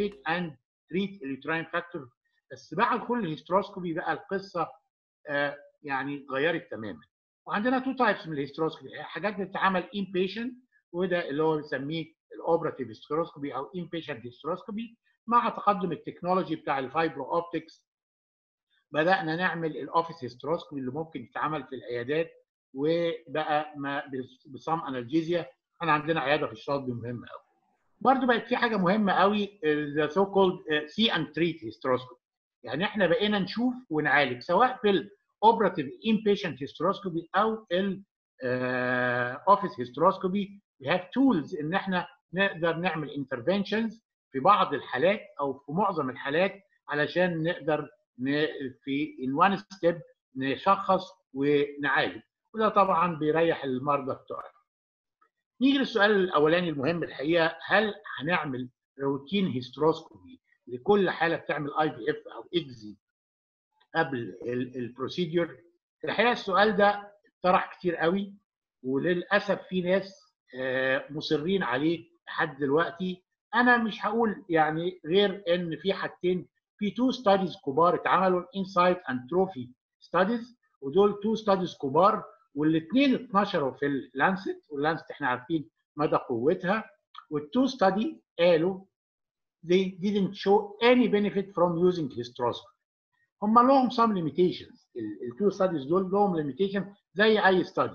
ايفالويت اند تريت اليوتراين فاكتور بس بعد كل الهيستروسكوبي بقى القصه آه يعني اتغيرت تماما وعندنا تو تايبس من الهيستروسكوبي حاجات بتتعمل ان بيشنت وده اللي هو بنسميه الاوبراتيف هيستروسكوبي او ان بيشنت هيستروسكوبي مع تقدم التكنولوجي بتاع الفايبرو اوبتكس بدانا نعمل الاوفيس هيستروسكوبي اللي ممكن يتعمل في العيادات وبقى ما بصام انالجيزيا احنا عندنا عياده في الشاطبي مهمه قوي برضه بقت في حاجه مهمه قوي ذا سو كولد سي اند تريت هيستروسكوبي يعني احنا بقينا نشوف ونعالج سواء في الاوبراتيف ان بيشنت هيستروسكوبي او الاوفيس هيستروسكوبي we have tools ان احنا نقدر نعمل انترفنشنز في بعض الحالات او في معظم الحالات علشان نقدر في in one step نشخص ونعالج وده طبعا بيريح المرضى بتوعنا. نيجي للسؤال الاولاني المهم الحقيقه هل هنعمل روتين هيستروسكوبي لكل حاله بتعمل اي في اف او اكزي قبل البروسيدور؟ الحقيقه السؤال ده طرح كتير قوي وللاسف في ناس مصرين عليه لحد دلوقتي انا مش هقول يعني غير ان في حاجتين في تو ستاديز كبار اتعملوا انسايت اند تروفي ستاديز ودول تو ستاديز كبار والاثنين اتنشروا في اللانست واللانست احنا عارفين مدى قوتها والتو ستادي قالوا they didn't show any benefit from using hysteroscopy هم لهم some limitations التو ستاديز دول لهم limitation زي اي ستادي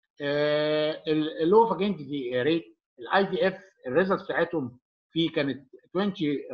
اللو فاجنتي ريت الاي في اف الريزلتس بتاعتهم في كانت 24%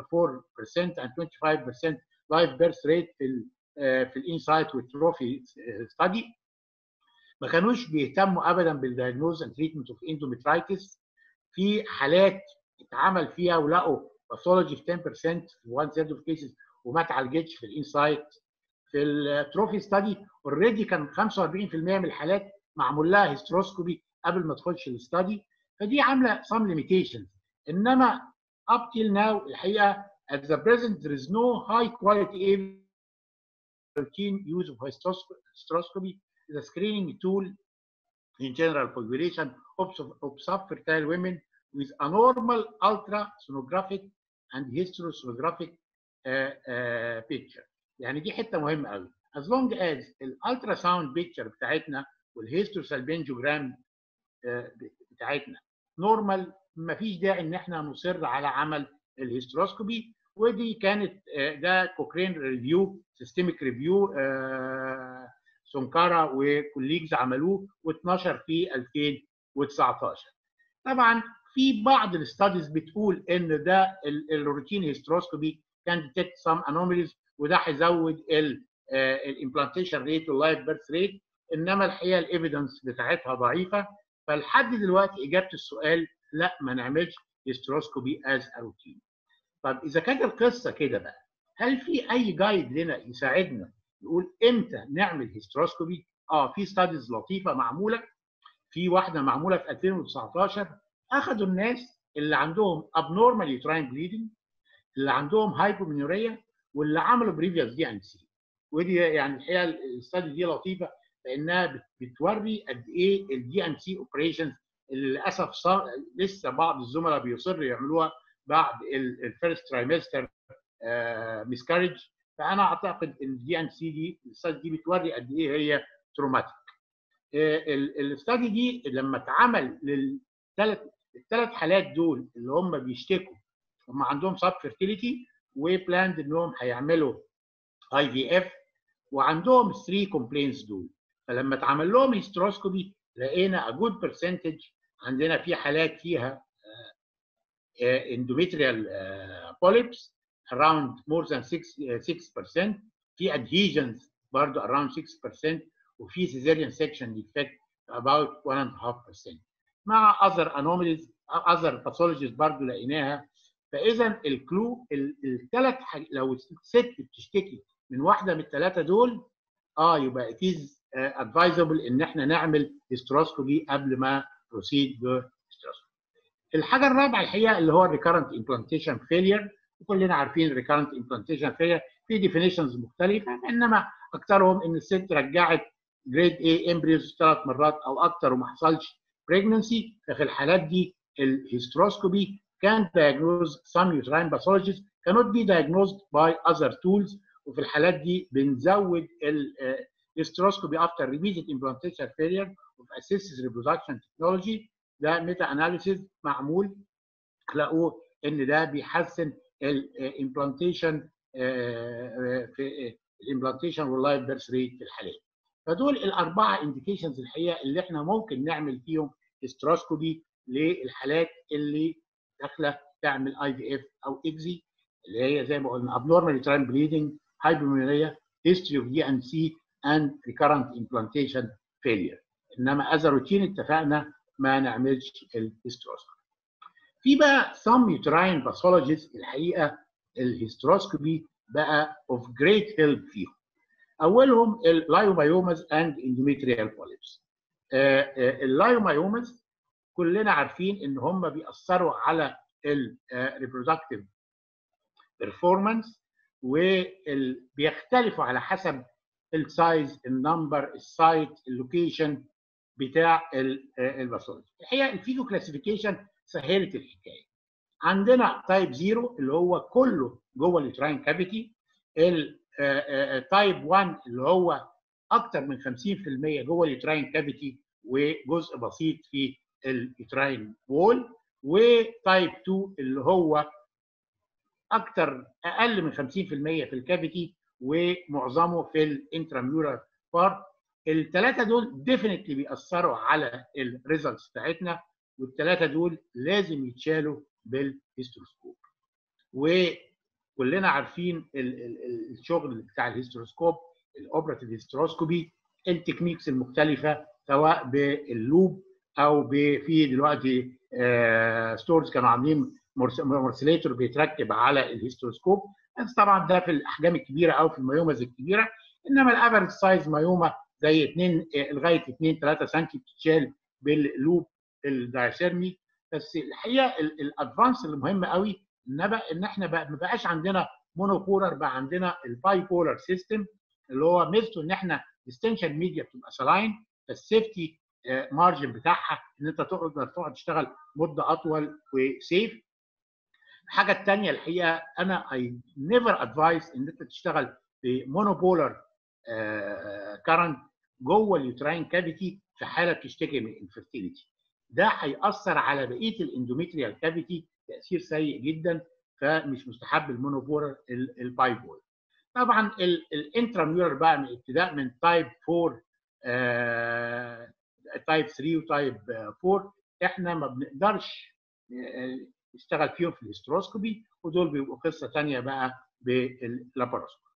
and 25% لايف بيرث ريت في ال في الانسايت والتروفي ستادي ما كانوش بيهتموا ابدا بالدايجنوز اند تريتمنت اوف اندوميترايتس في حالات اتعمل فيها ولقوا باثولوجي في 10% في 1 ثيرد اوف كيسز وما اتعالجتش في الانسايت في التروفي ستادي اوريدي كان 45% من الحالات معمول لها هيستروسكوبي قبل ما تخش الاستادي فدي عامله some limitations انما up till now الحقيقه at the present there is no high quality routine use of hysteroscopy is a screening tool in general population of, of subfertile women with a normal ultrasonographic and hysterosonographic uh, uh, picture يعني دي حته مهمه قوي as long as الالتراساوند بيكتشر بتاعتنا والهيستوسالبنجوجرام بتاعتنا نورمال مفيش داعي ان احنا نصر على عمل الهيستروسكوبي ودي كانت ده كوكرين ريفيو سيستميك ريفيو سونكارا وكوليجز عملوه واتنشر في 2019 طبعا في بعض الستاديز بتقول ان ده الروتين هيستروسكوبي كان ديتكت سام انوميليز وده هيزود الامبلانتيشن ريت واللايف بيرث ريت انما الحقيقه الايفيدنس بتاعتها ضعيفه فلحد دلوقتي اجابه السؤال لا ما نعملش هيستروسكوبي از روتين طب اذا كانت القصه كده بقى هل في اي جايد لنا يساعدنا يقول امتى نعمل هيستروسكوبي اه في ستاديز لطيفه معموله في واحده معموله في 2019 اخذوا الناس اللي عندهم abnormal uterine bleeding اللي عندهم هايبومينوريا واللي عملوا بريفيوس دي ان سي ودي يعني الحقيقه الاستادي دي لطيفه لانها بتوري قد ايه الدي ان سي اوبريشنز اللي للاسف صار لسه بعض الزملاء بيصروا يعملوها بعد الفيرست ترايمستر مسكارج فانا اعتقد ان الدي ان سي دي الاستادي دي بتوري قد ايه هي تروماتيك الاستادي دي لما اتعمل للثلاث الثلاث حالات دول اللي هم بيشتكوا هم عندهم سب فيرتيليتي وبلاند انهم هيعملوا اي في اف وعندهم 3 كومبلينز دول فلما اتعمل لهم هيستروسكوبي لقينا a good percentage عندنا في حالات فيها endometrial polyps around more than 6 6% في adhesions برضه around 6% وفي cesarean section defect about 1.5% مع other anomalies other pathologies برضه لقيناها فاذا الكلو الثلاث لو الست بتشتكي من واحده من الثلاثه دول اه يبقى it is uh, advisable ان احنا نعمل هيستروسكوبي قبل ما بروسيد بهيستروسكوبي. الحاجه الرابعه الحقيقه اللي هو الريكارنت امبلانتيشن فيلير وكلنا عارفين الريكارنت امبلانتيشن فيلير في ديفينيشنز مختلفه انما اكثرهم ان الست رجعت جريد اي امبريوز ثلاث مرات او اكثر وما حصلش بريجنسي ففي الحالات دي الهيستروسكوبي كان diagnose some uterine pathologies cannot be diagnosed by other tools وفي الحالات دي بنزود الهيستروسكوبي after repeated implantation failure of assisted reproduction technology ده ميتا اناليسيز معمول لقوه ان ده بيحسن الامبلانتيشن في الامبلانتيشن واللايف بيرث ريت في الحالات فدول الاربعه انديكيشنز الحقيقه اللي احنا ممكن نعمل فيهم هيستروسكوبي للحالات اللي داخله تعمل اي في اف او اكزي اللي هي زي ما قلنا abnormal uterine bleeding hypomenorrhea history of DNC and recurrent implantation failure انما از روتين اتفقنا ما نعملش الهيستروسكوبي في بقى some uterine pathologies الحقيقه الهيستروسكوبي بقى of great help فيهم اولهم اللايومايومز اند اندوميتريال بوليبس اللايومايومز كلنا عارفين ان هم بيأثروا على الريبرودكتيف بيرفورمانس وبيختلفوا على حسب السايز النمبر السايت اللوكيشن بتاع الباثولوجي الحقيقه الفيجو كلاسيفيكيشن سهلت الحكايه عندنا تايب 0 اللي هو كله جوه اليوتراين كافيتي التايب 1 اللي هو اكتر من 50% جوه اليوتراين كافيتي وجزء بسيط في اليوتراين وول وتايب 2 اللي هو اكتر اقل من 50% في الكافيتي ومعظمه في الانتراميورال بارت الثلاثه دول ديفينتلي بيأثروا على الريزلتس بتاعتنا والثلاثه دول لازم يتشالوا بالهيستروسكوب وكلنا عارفين الشغل بتاع الهيستروسكوب الاوبراتيف هيستروسكوبي التكنيكس المختلفه سواء باللوب او في دلوقتي ستورز كانوا عاملين مرسليتور بيتركب على الهيستروسكوب بس طبعا ده في الاحجام الكبيره او في الميومز الكبيره انما الافرج سايز ميومه زي 2 لغايه 2 3 سم بتتشال باللوب الدايسيرمي بس الحقيقه الادفانس اللي مهم قوي ان بقى ان احنا بقى ما بقاش عندنا مونوبولر بقى عندنا الباي بولر سيستم اللي هو ميزته ان احنا ديستنشن ميديا بتبقى سلاين السيفتي مارجن بتاعها ان انت تقدر تقعد تشتغل مده اطول وسيف الحاجه الثانيه الحقيقه انا اي نيفر ادفايس ان انت تشتغل بمونوبولر كارنت جوه اليوتراين كافيتي في حاله بتشتكي من انفيرتيليتي ده هيأثر على بقيه الاندوميتريال كافيتي تاثير سيء جدا فمش مستحب المونوبولر البايبول طبعا الانتراميولر بقى من ابتداء من تايب 4 آه تايب 3 وتايب 4 احنا ما بنقدرش نشتغل فيهم في الهيستروسكوبي ودول بيبقوا قصه ثانيه بقى باللاباروسكوبي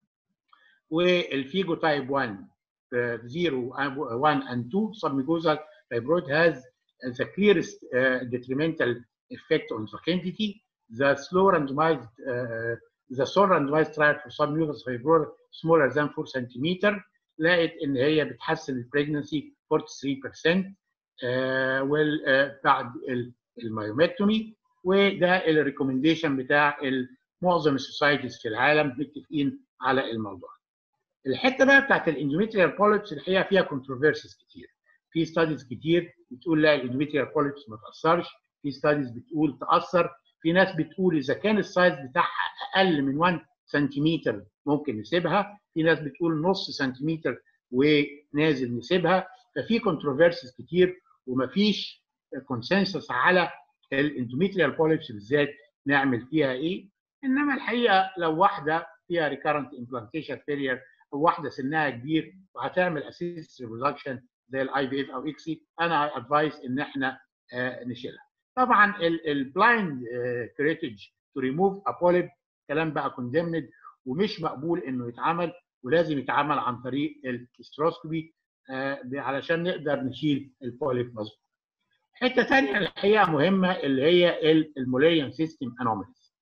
والفيجو تايب 1 0 1 and 2 submucosal fibroid has the clearest uh, detrimental effect on the quantity. The slow randomized uh, the slow randomized trial for submucosal fibroid smaller than 4 cm لقت ان هي بتحسن البريجنسي 43% uh, وال uh, بعد المايومكتومي وده الريكومنديشن بتاع معظم السوسايتيز في العالم متفقين على الموضوع. الحته بقى بتاعت الاندوميتريال بوليبس الحقيقه فيها كونتروفيرسيز كتير. في ستاديز كتير بتقول لا الاندوميتريال بوليبس ما تاثرش، في ستاديز بتقول تاثر، في ناس بتقول اذا كان السايز بتاعها اقل من 1 سنتيمتر ممكن نسيبها، في ناس بتقول نص سنتيمتر ونازل نسيبها، ففي كونتروفيرسيز كتير ومفيش كونسنسس على الاندوميتريال بوليبس بالذات نعمل فيها ايه انما الحقيقه لو واحده فيها ريكارنت امبلانتيشن فيلير او واحده سنها كبير وهتعمل اسيست ريبرودكشن زي الاي في اف او اكسي انا ادفايس ان احنا آه نشيلها طبعا البلايند كريتج تو ريموف ا بوليب كلام بقى كوندمند ومش مقبول انه يتعمل ولازم يتعمل عن طريق الاستروسكوبي آه علشان نقدر نشيل البوليب مظبوط حته ثانيه الحقيقه مهمه اللي هي الموليان سيستم انوماليز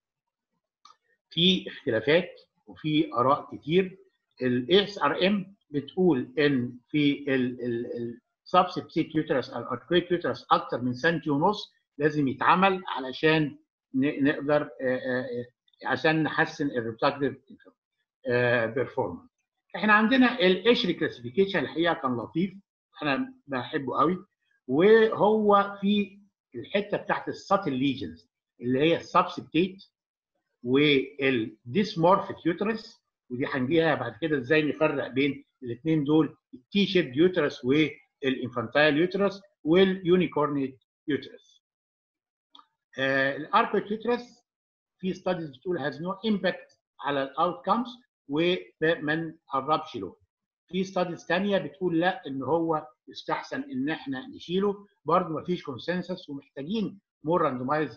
في اختلافات وفي اراء كتير الاي اس ار ام بتقول ان في السبسبسيت يوترس او الاركويت يوترس اكتر من سنتي ونص لازم يتعمل علشان نقدر عشان نحسن الريبرودكتيف بيرفورمانس احنا عندنا الاشري كلاسيفيكيشن الحقيقه كان لطيف انا بحبه قوي وهو في الحته بتاعت الساتل ليجنز اللي هي السبسبتيت والديسمورفيك يوترس ودي هنجيها بعد كده ازاي نفرق بين الاثنين دول التي شيب يوترس والانفانتايل يوترس واليونيكورنيت يوترس. الاركوت يوترس في ستاديز بتقول هاز نو امباكت على الاوتكمز وما نقربش له. في ستاديز ثانيه بتقول لا ان هو يستحسن ان احنا نشيله برضه ما فيش كونسنسس ومحتاجين مور راندومايز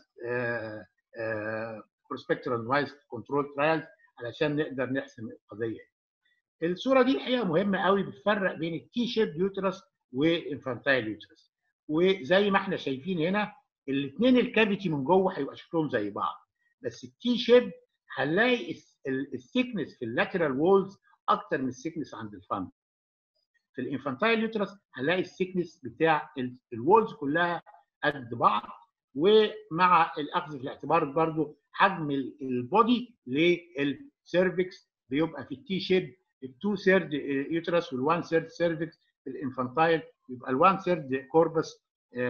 بروسبكتيف راندومايز كنترول ترايلز علشان نقدر نحسم القضيه الصوره دي الحقيقه مهمه قوي بتفرق بين التي شيب يوترس والانفانتايل يوترس وزي ما احنا شايفين هنا الاثنين الكافيتي من جوه هيبقى شكلهم زي بعض بس التي شيب هنلاقي الثيكنس في اللاترال وولز اكتر من الثيكنس عند الفم في الانفانتايل يوترس هنلاقي الثيكنس بتاع الوولز كلها قد بعض ومع الاخذ في الاعتبار برضو حجم البودي للسيرفكس بيبقى في التي شيب التو سيرد يوترس والوان سيرد سيرفكس في الانفانتايل يبقى الوان سيرد كوربس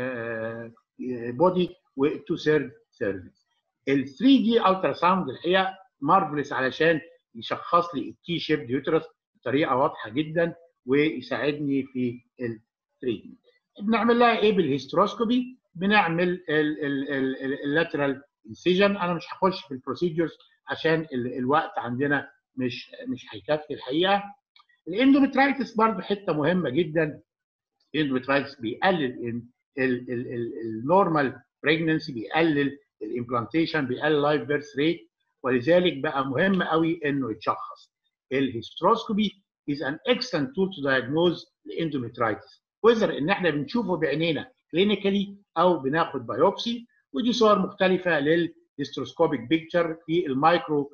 بودي والتو سيرد سيرفكس ال 3 دي الترا ساوند الحقيقه مارفلس علشان يشخص لي التي شيب يوترس بطريقه واضحه جدا ويساعدني في التريتمنت. بنعمل لها ايه بالهيستروسكوبي؟ بنعمل اللاترال انسيجن انا مش هخش في البروسيدجرز عشان الوقت عندنا مش مش هيكفي الحقيقه. الاندومترايتس برضه حته مهمه جدا الاندومترايتس بيقلل النورمال بريجننسي بيقلل الامبلانتيشن بيقلل لايف بيرث ريت ولذلك بقى مهم قوي انه يتشخص. الهيستروسكوبي is an excellent tool to diagnose الاندومترايتس وذر ان احنا بنشوفه بعينينا كلينيكالي او بناخد بايوبسي ودي صور مختلفه للهيستروسكوبيك بيكتشر في المايكرو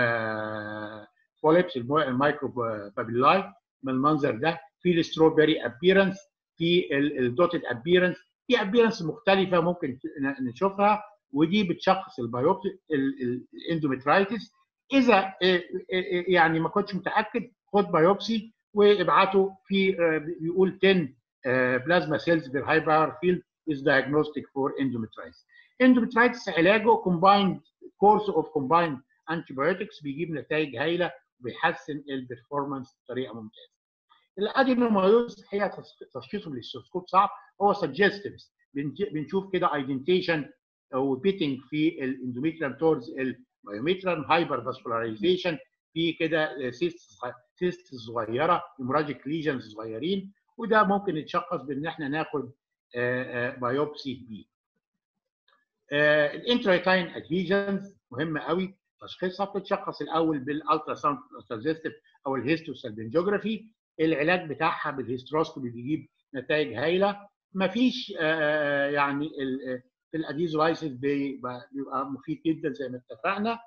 بوليبس المايكرو بابيلاي من المنظر ده في الستروبري ابيرنس في الدوتد ابيرنس في ابيرنس مختلفه ممكن نشوفها ودي بتشخص البايوبسي الاندومترايتس اذا يعني ما كنتش متاكد خد بايوبسي وابعته في بيقول 10 بلازما سيلز بالهاي باور فيلد is diagnostic for endometritis. endometritis علاجه combined course of combined antibiotics بيجيب نتائج هايله وبيحسن البرفورمانس بطريقه ممتازه. الادينومايوز هي تشخيصه بالستروسكوب صعب هو سجستيفز بنشوف كده ايدنتيشن او بيتنج في الاندوميتريم تورز المايوميتريم هايبر فاسكولاريزيشن في كده سيست سيست صغيره هيموراجيك ليجنز صغيرين وده ممكن يتشخص بان احنا ناخد بايوبسي بيه. الانترايتاين ادهيجنز مهمه قوي تشخيصها بتتشخص الاول بالالترا ساوند سجستيف او الهيستوسالبنجوجرافي العلاج بتاعها بالهيستروسكوبي بيجيب نتائج هايله مفيش يعني في الاديزولايسيس بيبقى مفيد جدا زي ما اتفقنا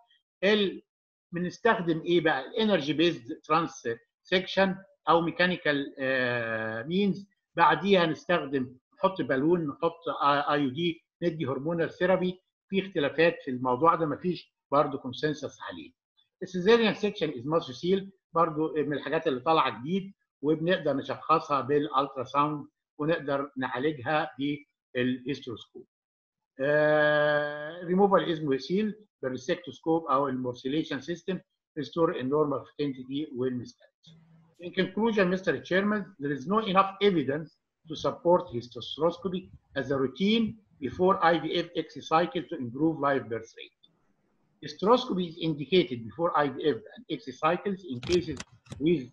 بنستخدم ايه بقى الانرجي بيزد ترانس سكشن او ميكانيكال مينز بعديها نستخدم نحط بالون نحط اي دي ندي هرمونال ثيرابي في اختلافات في الموضوع ده مفيش برضه كونسنسس عليه السيزيريان سكشن از ماسوسيل برضه من الحاجات اللي طالعه جديد وبنقدر نشخصها بالالترا ساوند ونقدر نعالجها بالهيستروسكوب ريموفال ازموسيل بالريسكتوسكوب او المورسيليشن سيستم restore a normal fertility when miscarriage. In conclusion, Mr. Chairman, there is not enough evidence to support hysteroscopy as a routine before IVF exit cycle to improve live birth rate. Hysteroscopy is indicated before IVF and exit cycles in cases with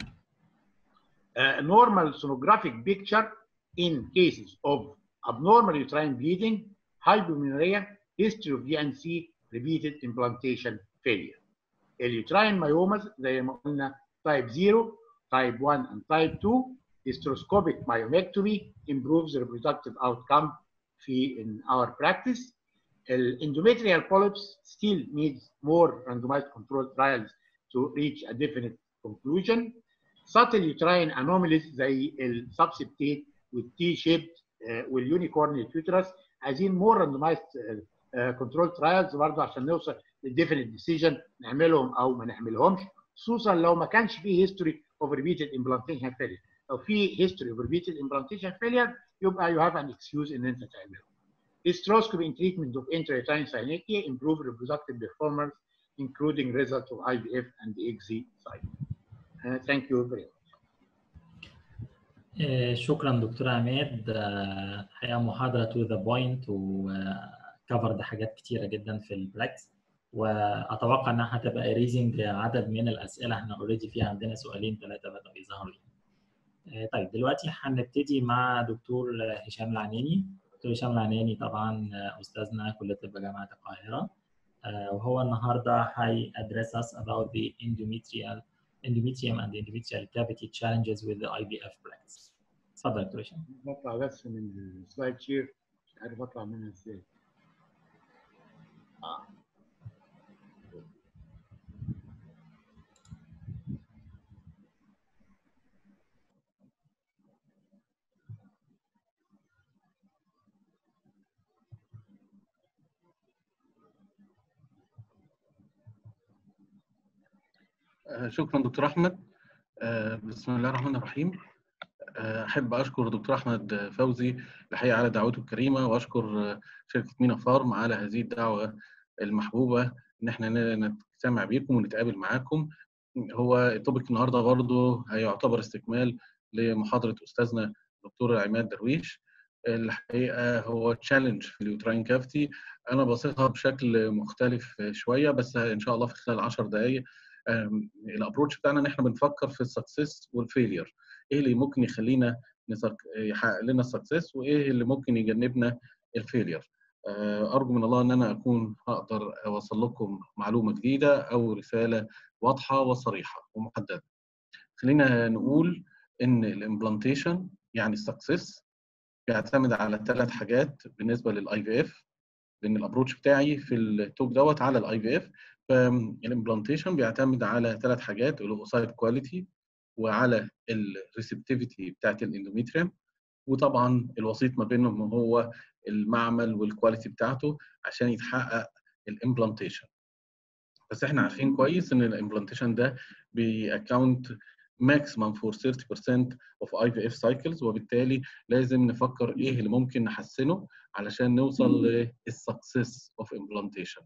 a normal sonographic picture in cases of abnormal uterine bleeding, hypomenorrhea, history of DNC, repeated implantation failure. اليوتراين مايوماز زي ما قلنا تايب 0 تايب 1 and تايب 2 hysteroscopic myomectomy improves reproductive outcome في in our practice. Endometrial polyps still needs more randomized controlled trials to reach a definite conclusion. Subtle uterine anomalies زي السبسبتيت والتي شيب واليونيكورن uterus عايزين more randomized كنترول ترايلز برضه عشان نوصل للديفينيت ديسيجن نعملهم او ما نعملهمش خصوصا لو ما كانش فيه هيستوري اوف ريبيتد امبلانتيشن فيلير لو في هيستوري اوف ريبيتد امبلانتيشن فيلير يبقى يو هاف ان اكسكيوز ان انت تعمله hysteroscopy in treatment of intrauterine synetia improve reproductive performance including results of IVF and XZ cycle. Uh, thank you very much. آه، شكرا دكتور عماد آه، الحقيقه محاضره تو ذا بوينت وكفرد حاجات كتيره جدا في البراكتس واتوقع انها هتبقى ريزنج عدد من الاسئله احنا اوريدي في عندنا سؤالين ثلاثه بداوا يظهروا يعني. آه، طيب دلوقتي هنبتدي مع دكتور هشام العناني دكتور هشام العناني طبعا آه، استاذنا كليه طب جامعه القاهره آه، وهو النهارده هي address us about the endometrial endometrium and endometrial cavity challenges with the IVF practice. اتفضل دكتور هشام. بطلع بس من السلايد شير مش عارف اطلع منها ازاي. آه. آه، شكرا دكتور احمد آه، بسم الله الرحمن الرحيم آه، احب اشكر دكتور احمد فوزي الحقيقه على دعوته الكريمه واشكر آه، شركه مينا فارم على هذه الدعوه المحبوبه ان احنا ن- نجتمع بيكم ونتقابل معاكم هو التوبيك النهارده برضه هيعتبر استكمال لمحاضره استاذنا دكتور عماد درويش الحقيقه هو تشالنج في اليوتراين كافتي انا بصيغها بشكل مختلف شويه بس ان شاء الله في خلال 10 دقائق الابروتش بتاعنا ان احنا بنفكر في السكسس والفيلير ايه اللي ممكن يخلينا نسك... يحقق لنا السكسس وايه اللي ممكن يجنبنا الفيلير ارجو من الله ان انا اكون اقدر اوصل لكم معلومه جديده او رساله واضحه وصريحه ومحدده خلينا نقول ان الامبلانتيشن يعني السكسس بيعتمد على ثلاث حاجات بالنسبه للاي في اف لان الابروتش بتاعي في التوك دوت على الاي في اف فالامبلانتيشن بيعتمد على ثلاث حاجات الاوسايد كواليتي وعلى الريسبتيفيتي بتاعت الاندوميتريم وطبعا الوسيط ما بينهم هو المعمل والكواليتي بتاعته عشان يتحقق الامبلانتيشن بس احنا عارفين كويس ان الامبلانتيشن ده بيأكاونت maximum for 30% of IVF cycles وبالتالي لازم نفكر ايه اللي ممكن نحسنه علشان نوصل للسكسس اوف امبلانتيشن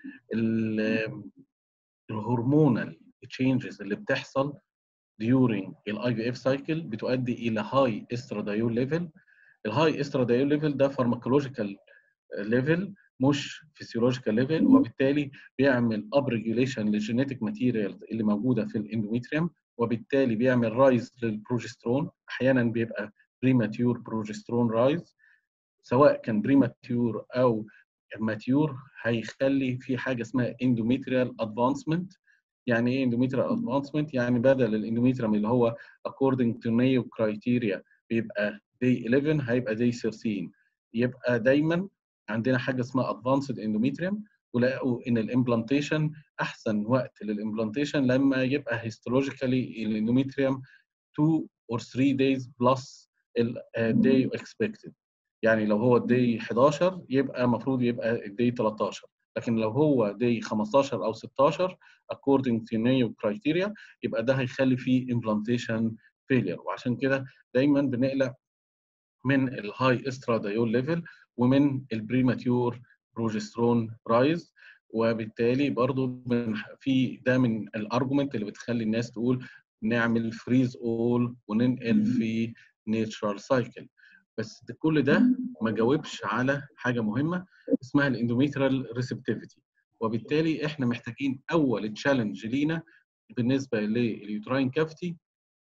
الهرمونال تشينجز اللي بتحصل during الاي في اف سايكل بتؤدي الى هاي استرادايول ليفل الهاي استرادايول ليفل ده فارماكولوجيكال ليفل مش فيسيولوجيكال ليفل وبالتالي بيعمل اب ريجوليشن للجينيتك ماتيريالز اللي موجوده في الاندوميتريوم وبالتالي بيعمل رايز للبروجسترون احيانا بيبقى بريماتيور بروجسترون رايز سواء كان بريماتيور او ماتيور هيخلي في حاجه اسمها اندوميتريال ادفانسمنت يعني ايه اندوميتريال ادفانسمنت يعني بدل الاندوميتريوم اللي هو according to نيو كرايتيريا بيبقى day 11 هيبقى day 13 يبقى دايما عندنا حاجه اسمها ادفانسد اندوميتريوم ولقوا ان الامبلانتيشن احسن وقت للامبلانتيشن لما يبقى هيستولوجيكالي الاندوميتريوم 2 or 3 days plus الداي expected يعني لو هو الداي 11 يبقى المفروض يبقى الداي 13 لكن لو هو داي 15 او 16 according to new criteria يبقى ده هيخلي فيه implantation failure وعشان كده دايما بنقلق من الهاي استرادايول ليفل ومن البريماتيور بروجسترون رايز وبالتالي برضو في ده من الارجومنت اللي بتخلي الناس تقول نعمل فريز اول وننقل في نيتشرال سايكل بس ده كل ده ما جاوبش على حاجه مهمه اسمها الاندوميترال ريسبتيفيتي وبالتالي احنا محتاجين اول تشالنج لينا بالنسبه لليوتراين كافتي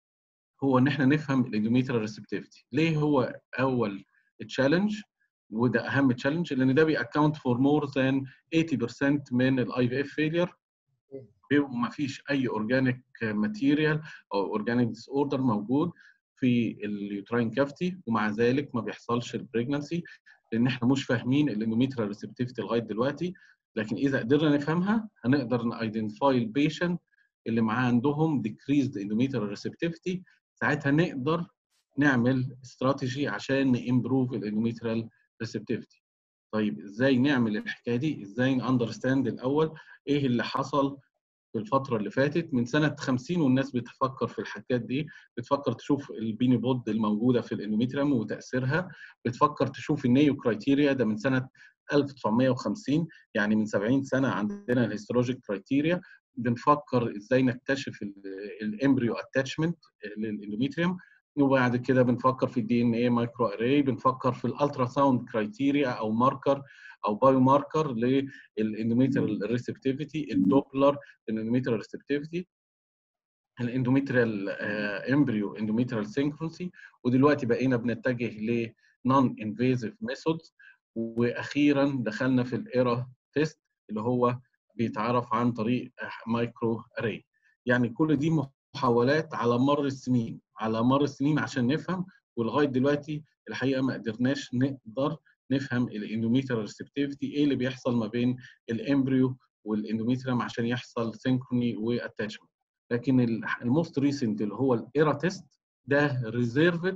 هو ان احنا نفهم الاندوميترال ريسبتيفيتي ليه هو اول تشالنج وده اهم تشالنج لان ده بيأكاونت فور مور ذان 80% من الاي في اف فيلير بيبقوا ما فيش اي اورجانيك ماتيريال او اورجانيك ديس اوردر موجود في اليوتراين كافتي ومع ذلك ما بيحصلش البريجنسي لان احنا مش فاهمين الاندوميترال ريسبتيفيتي لغايه دلوقتي لكن اذا قدرنا نفهمها هنقدر نايدنتيفاي البيشنت اللي معاه عندهم decreased endometrial receptivity ساعتها نقدر نعمل استراتيجي عشان نامبروف الاندوميترال ريسبتيفيتي طيب ازاي نعمل الحكايه دي ازاي اندرستاند الاول ايه اللي حصل في الفتره اللي فاتت من سنه 50 والناس بتفكر في الحاجات دي بتفكر تشوف البيني بود الموجوده في الاندوميتريوم وتاثيرها بتفكر تشوف النيو كرايتيريا ده من سنه 1950 يعني من 70 سنه عندنا الهيستولوجيك كرايتيريا بنفكر ازاي نكتشف الامبريو اتاتشمنت للاندوميتريوم وبعد كده بنفكر في الدي ان اي مايكرو اري بنفكر في الالترا ساوند كرايتيريا او ماركر او بايو ماركر للاندوميتريال ريسبتيفيتي الدوبلر الاندوميتريال ريسبتيفيتي الاندوميتريال امبريو اندوميتريال سينكرونسي ودلوقتي بقينا بنتجه ل نون انفيزيف ميثودز واخيرا دخلنا في الايرا تيست اللي هو بيتعرف عن طريق مايكرو اري يعني كل دي محاولات على مر السنين على مر السنين عشان نفهم ولغايه دلوقتي الحقيقه ما قدرناش نقدر نفهم الاندوميتريال ريسبتيفيتي ايه اللي بيحصل ما بين الامبريو والاندوميتريوم عشان يحصل سينكروني واتاتشمنت لكن الموست ريسنت اللي هو الايرا تيست ده ريزيرفد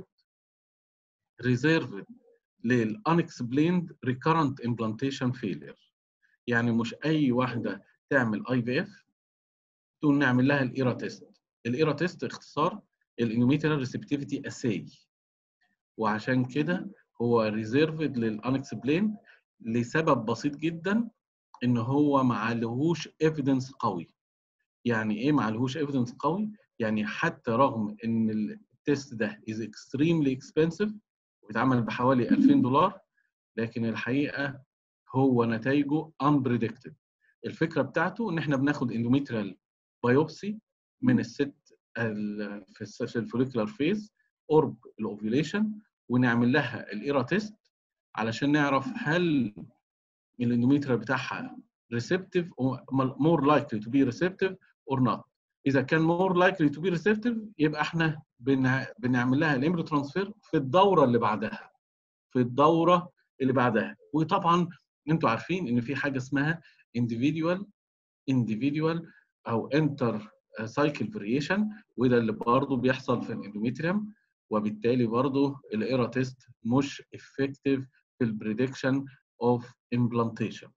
ريزيرفد للانكسبليند ريكارنت امبلانتيشن فيلير يعني مش اي واحده تعمل اي في اف تقول نعمل لها الايرا تيست الايرا تيست اختصار الانوميترال ريسبتيفيتي اساي وعشان كده هو ريزيرفد للانكسبلين لسبب بسيط جدا ان هو ما عليهوش ايفيدنس قوي يعني ايه ما عليهوش ايفيدنس قوي يعني حتى رغم ان التيست ده از اكستريملي اكسبنسيف وبيتعمل بحوالي 2000 دولار لكن الحقيقه هو نتائجه unpredicted الفكره بتاعته ان احنا بناخد اندوميتريال بايوبسي من الست في الفوليكولار فيز قرب الاوفيوليشن ونعمل لها الايرا تيست علشان نعرف هل الاندوميتريال بتاعها ريسبتيف مور لايكلي تو بي ريسبتيف اور نوت اذا كان مور لايكلي تو بي ريسبتيف يبقى احنا بنعمل لها الامبريو ترانسفير في الدوره اللي بعدها في الدوره اللي بعدها وطبعا انتوا عارفين ان في حاجه اسمها individual individual او انتر سايكل فاريشن وده اللي برضه بيحصل في الاندوميتريوم وبالتالي برضه الايرا تيست مش افكتيف في البريدكشن اوف امبلانتيشن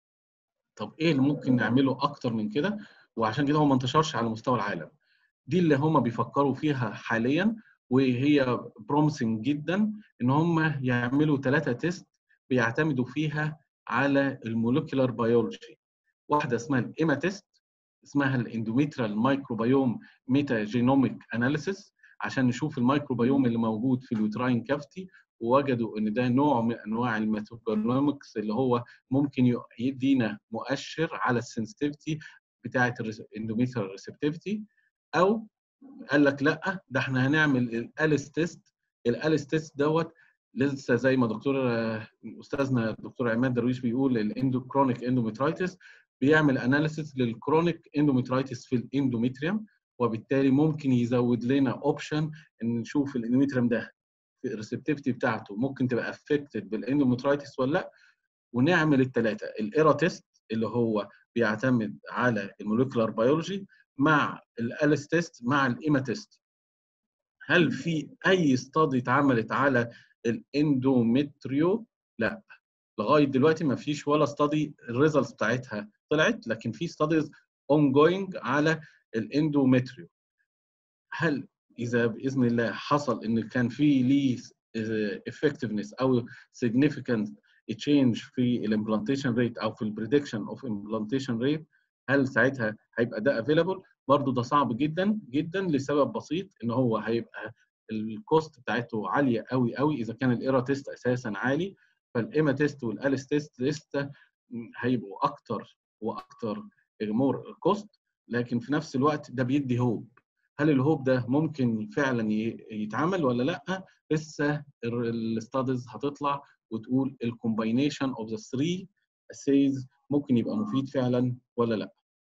طب ايه اللي ممكن نعمله اكتر من كده وعشان كده هو ما انتشرش على مستوى العالم دي اللي هم بيفكروا فيها حاليا وهي بروميسنج جدا ان هم يعملوا ثلاثه تيست بيعتمدوا فيها على المولكيولار بيولوجي واحده اسمها الايما تيست اسمها الاندوميترال مايكروبيوم ميتا جينوميك اناليسيس عشان نشوف الميكروبيوم اللي موجود في اليوتراين كافتي ووجدوا ان ده نوع من انواع الميتابولومكس اللي هو ممكن يدينا مؤشر على السنسيتيفيتي بتاعه الاندوميترال ريسبتيفيتي او قال لك لا ده احنا هنعمل الاليس تيست الاليس تيست دوت لسه زي ما دكتور استاذنا الدكتور عماد درويش بيقول الاندوكرونيك اندوميترايتس بيعمل اناليسيس للكرونيك اندوميترايتس في الاندوميتريوم وبالتالي ممكن يزود لنا اوبشن ان نشوف الاندوميتريوم ده في الريسبتيفيتي بتاعته ممكن تبقى افكتد بالاندوميترايتس ولا لا ونعمل الثلاثه الايرا تيست اللي هو بيعتمد على الموليكولار بيولوجي مع الاليس تيست مع الايما تيست هل في اي استادي اتعملت على الاندومتريو لا لغايه دلوقتي ما فيش ولا استادي الريزلتس بتاعتها طلعت لكن في ستاديز اون جوينج على الاندومتريو هل اذا باذن الله حصل ان كان في ليه effectiveness او significant change في الامبلانتيشن ريت او في البريدكشن اوف امبلانتيشن ريت هل ساعتها هيبقى ده افيلابل برضه ده صعب جدا جدا لسبب بسيط ان هو هيبقى الكوست بتاعته عاليه قوي قوي اذا كان الايرا تيست اساسا عالي فالايما تيست والاليس تيست لسه هيبقوا اكتر واكتر مور كوست لكن في نفس الوقت ده بيدي هوب هل الهوب ده ممكن فعلا يتعمل ولا لا لسه الاستاديز هتطلع وتقول الكومباينيشن اوف ذا 3 اسيز ممكن يبقى مفيد فعلا ولا لا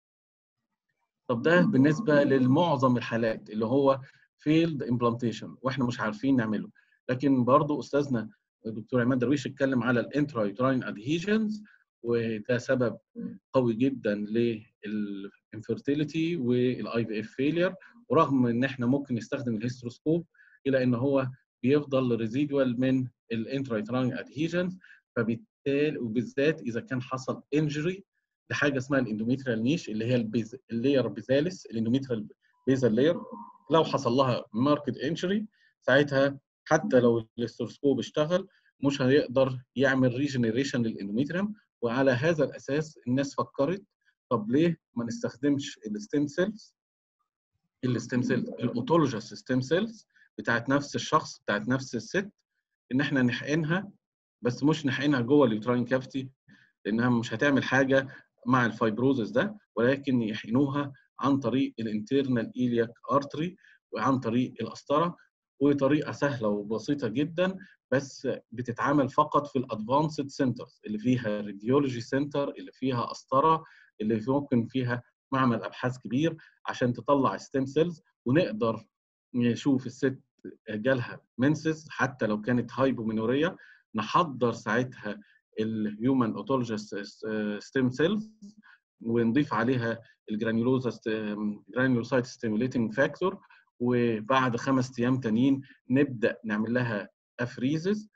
طب ده بالنسبه للمعظم الحالات اللي هو فيلد امبلانتيشن واحنا مش عارفين نعمله لكن برضو استاذنا الدكتور عماد درويش اتكلم على الانترا يوتراين ادهيجنز وده سبب قوي جدا للانفيرتيليتي والاي في اف فيلير ورغم ان احنا ممكن نستخدم الهيستروسكوب الا ان هو بيفضل ريزيدوال من الانترا يوتراين ادهيجنز فبالتالي وبالذات اذا كان حصل انجري لحاجه اسمها الاندوميتريال نيش اللي هي البيز اللاير بيزاليس الاندوميتريال بيزال لاير لو حصل لها ماركت انجري ساعتها حتى لو الاستروسكوب اشتغل مش هيقدر يعمل ريجنريشن للاندوميتريوم وعلى هذا الاساس الناس فكرت طب ليه ما نستخدمش الستيم سيلز الستيم سيلز الاوتولوجيس ستيم سيلز بتاعت نفس الشخص بتاعت نفس الست ان احنا نحقنها بس مش نحقنها جوه اليوتراين كافيتي لانها مش هتعمل حاجه مع الفايبروزس ده ولكن يحقنوها عن طريق الانترنال ايلياك ارتري وعن طريق القسطره وطريقه سهله وبسيطه جدا بس بتتعامل فقط في الادفانسد سنترز اللي فيها راديولوجي سنتر اللي فيها قسطره اللي ممكن فيها معمل ابحاث كبير عشان تطلع ستيم سيلز ونقدر نشوف الست جالها منسس حتى لو كانت هايبومينوريه نحضر ساعتها الهيومن اوتولوجيس ستيم سيلز ونضيف عليها الجرانيولوزا جرانيولوسايت ستيموليتنج فاكتور وبعد خمس ايام تانيين نبدا نعمل لها افريزز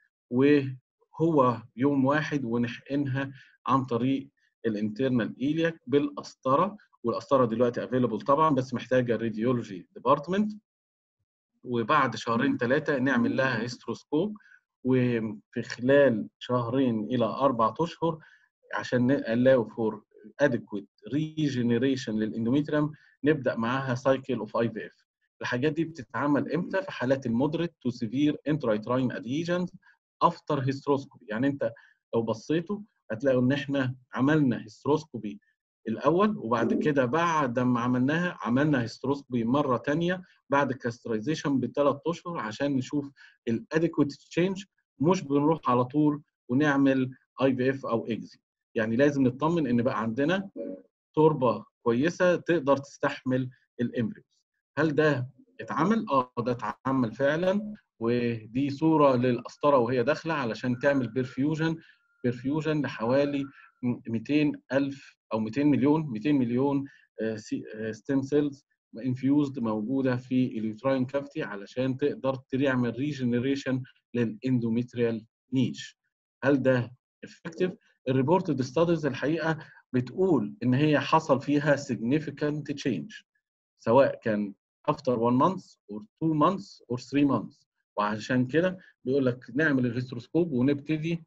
وهو يوم واحد ونحقنها عن طريق الانترنال ايلياك بالقسطره والقسطره دلوقتي افيلبل طبعا بس محتاجه راديولوجي ديبارتمنت وبعد شهرين ثلاثه نعمل لها هيستروسكوب وفي خلال شهرين الى اربع اشهر عشان نلاقوا فور adequate regeneration للاندوميتريوم نبدا معاها سايكل اوف اي في اف الحاجات دي بتتعمل امتى في حالات المودريت تو سيفير انترايتراين ادهيجنز افتر هيستروسكوبي يعني انت لو بصيتوا هتلاقوا ان احنا عملنا هيستروسكوبي الاول وبعد كده بعد ما عملناها عملنا هيستروسكوبي مره ثانيه بعد كاسترايزيشن بثلاث اشهر عشان نشوف الاديكويت تشينج مش بنروح على طول ونعمل اي في اف او اكزي يعني لازم نطمن ان بقى عندنا تربه كويسه تقدر تستحمل الامبريوز هل ده اتعمل اه ده اتعمل فعلا ودي صوره للقسطره وهي داخله علشان تعمل بيرفيوجن بيرفيوجن لحوالي 200 الف او 200 مليون 200 مليون ستيم سيلز انفيوزد موجوده في اليوتراين كافتي علشان تقدر تعمل ريجنريشن للاندوميتريال نيش هل ده افكتيف الريبورتد ستاديز الحقيقه بتقول ان هي حصل فيها significant change سواء كان after 1 month or 2 months or 3 months وعشان كده بيقول لك نعمل الهيستروسكوب ونبتدي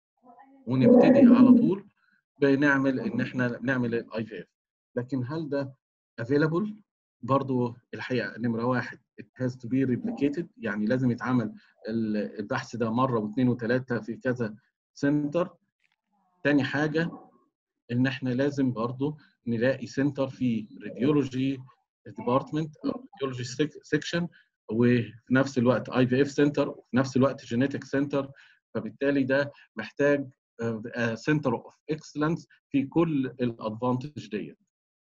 ونبتدي على طول بنعمل ان احنا نعمل الاي في اف لكن هل ده available برضو الحقيقه نمره واحد it has to be replicated يعني لازم يتعمل البحث ده مره واثنين وثلاثه في كذا سنتر تاني حاجه ان احنا لازم برضو نلاقي سنتر في راديولوجي ديبارتمنت او راديولوجي سيكشن وفي نفس الوقت اي في اف سنتر وفي نفس الوقت جينيتك سنتر فبالتالي ده محتاج سنتر اوف اكسلنس في كل الادفانتج ديت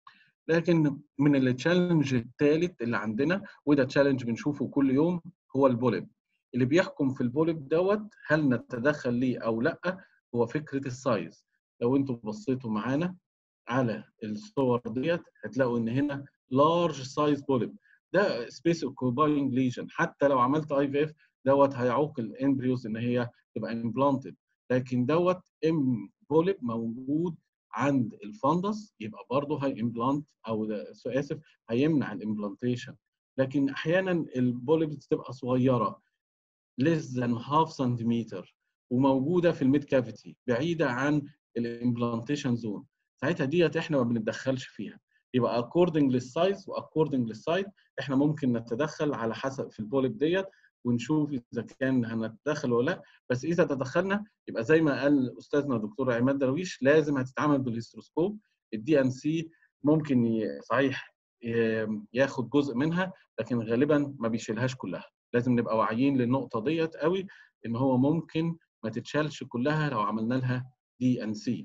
لكن من التشالنج الثالث اللي عندنا وده تشالنج بنشوفه كل يوم هو البوليب اللي بيحكم في البوليب دوت هل نتدخل ليه او لا هو فكره السايز لو انتم بصيتوا معانا على الصور ديت هتلاقوا ان هنا لارج سايز بوليب ده سبيس اوكوباينج ليجن حتى لو عملت اي في اف دوت هيعوق الامبريوز ان هي تبقى امبلانتد لكن دوت ام بوليب موجود عند الفندس يبقى برضه هي امبلانت او اسف هيمنع الامبلانتيشن لكن احيانا البوليبس تبقى صغيره less than half سنتيمتر وموجوده في الميد كافيتي بعيده عن الامبلانتيشن زون ساعتها ديت احنا ما بنتدخلش فيها يبقى اكوردنج للسايز واكوردنج للسايد احنا ممكن نتدخل على حسب في البوليب ديت ونشوف اذا كان هنتدخل ولا لا بس اذا تدخلنا يبقى زي ما قال استاذنا الدكتور عماد درويش لازم هتتعامل بالهيستروسكوب الدي ان سي ممكن صحيح ياخد جزء منها لكن غالبا ما بيشيلهاش كلها لازم نبقى واعيين للنقطه ديت قوي ان هو ممكن ما تتشالش كلها لو عملنا لها دي ان سي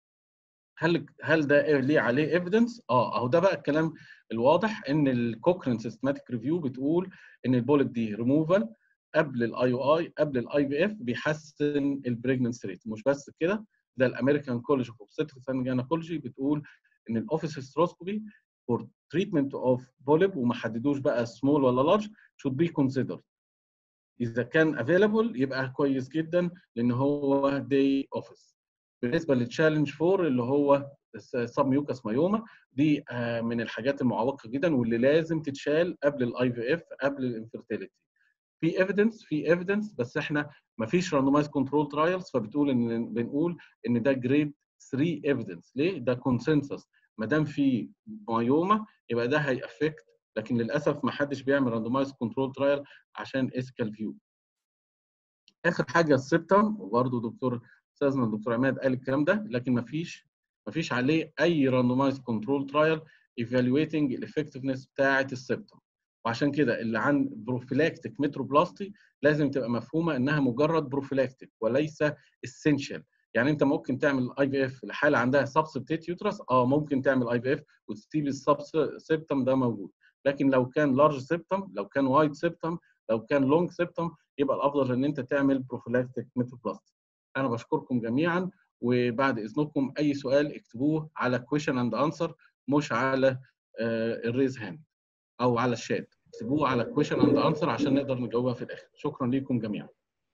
هل هل ده ليه عليه ايفيدنس؟ اه اهو ده بقى الكلام الواضح ان الكوكرين سيستماتيك ريفيو بتقول ان البوليب دي ريموفال قبل الاي او اي قبل الاي في اف بيحسن البريجننسي ريت مش بس كده ده الامريكان كولج اوف اوبستريكس اند جينيكولوجي بتقول ان الاوفيس هيستروسكوبي فور تريتمنت اوف بوليب وما حددوش بقى سمول ولا لارج should be considered اذا كان افيلبل يبقى كويس جدا لان هو داي اوفيس بالنسبه للتشالنج 4 اللي هو سب ميوكاس مايوما دي من الحاجات المعوقه جدا واللي لازم تتشال قبل الاي في اف قبل الانفيرتيليتي في ايفيدنس في ايفيدنس بس احنا ما فيش راندومايز كنترول ترايلز فبتقول ان بنقول ان ده جريد 3 ايفيدنس ليه؟ ده كونسنسس ما دام في مايوما يبقى ده هيأفكت لكن للاسف ما حدش بيعمل راندومايز كنترول ترايل عشان اسكال فيو اخر حاجه السبتم وبرده دكتور استاذنا الدكتور عماد قال الكلام ده لكن ما فيش ما فيش عليه اي راندومايز كنترول ترايل ايفالويتنج الافكتفنس بتاعه السبتم وعشان كده اللي عن بروفيلاكتيك متروبلاستي لازم تبقى مفهومه انها مجرد بروفيلاكتيك وليس اسينشال يعني انت ممكن تعمل اي في اف لحاله عندها سبسبتيت يوترس اه ممكن تعمل اي في اف وتسيب السبتم ده موجود لكن لو كان لارج سبتم لو كان وايد سبتم لو كان لونج سبتم يبقى الافضل ان انت تعمل بروفيلاكتيك متروبلاستي انا بشكركم جميعا وبعد اذنكم اي سؤال اكتبوه على كويشن اند انسر مش على الريز هاند او على الشات اكتبوه على كويشن اند انسر عشان نقدر نجاوبها في الاخر شكرا لكم جميعا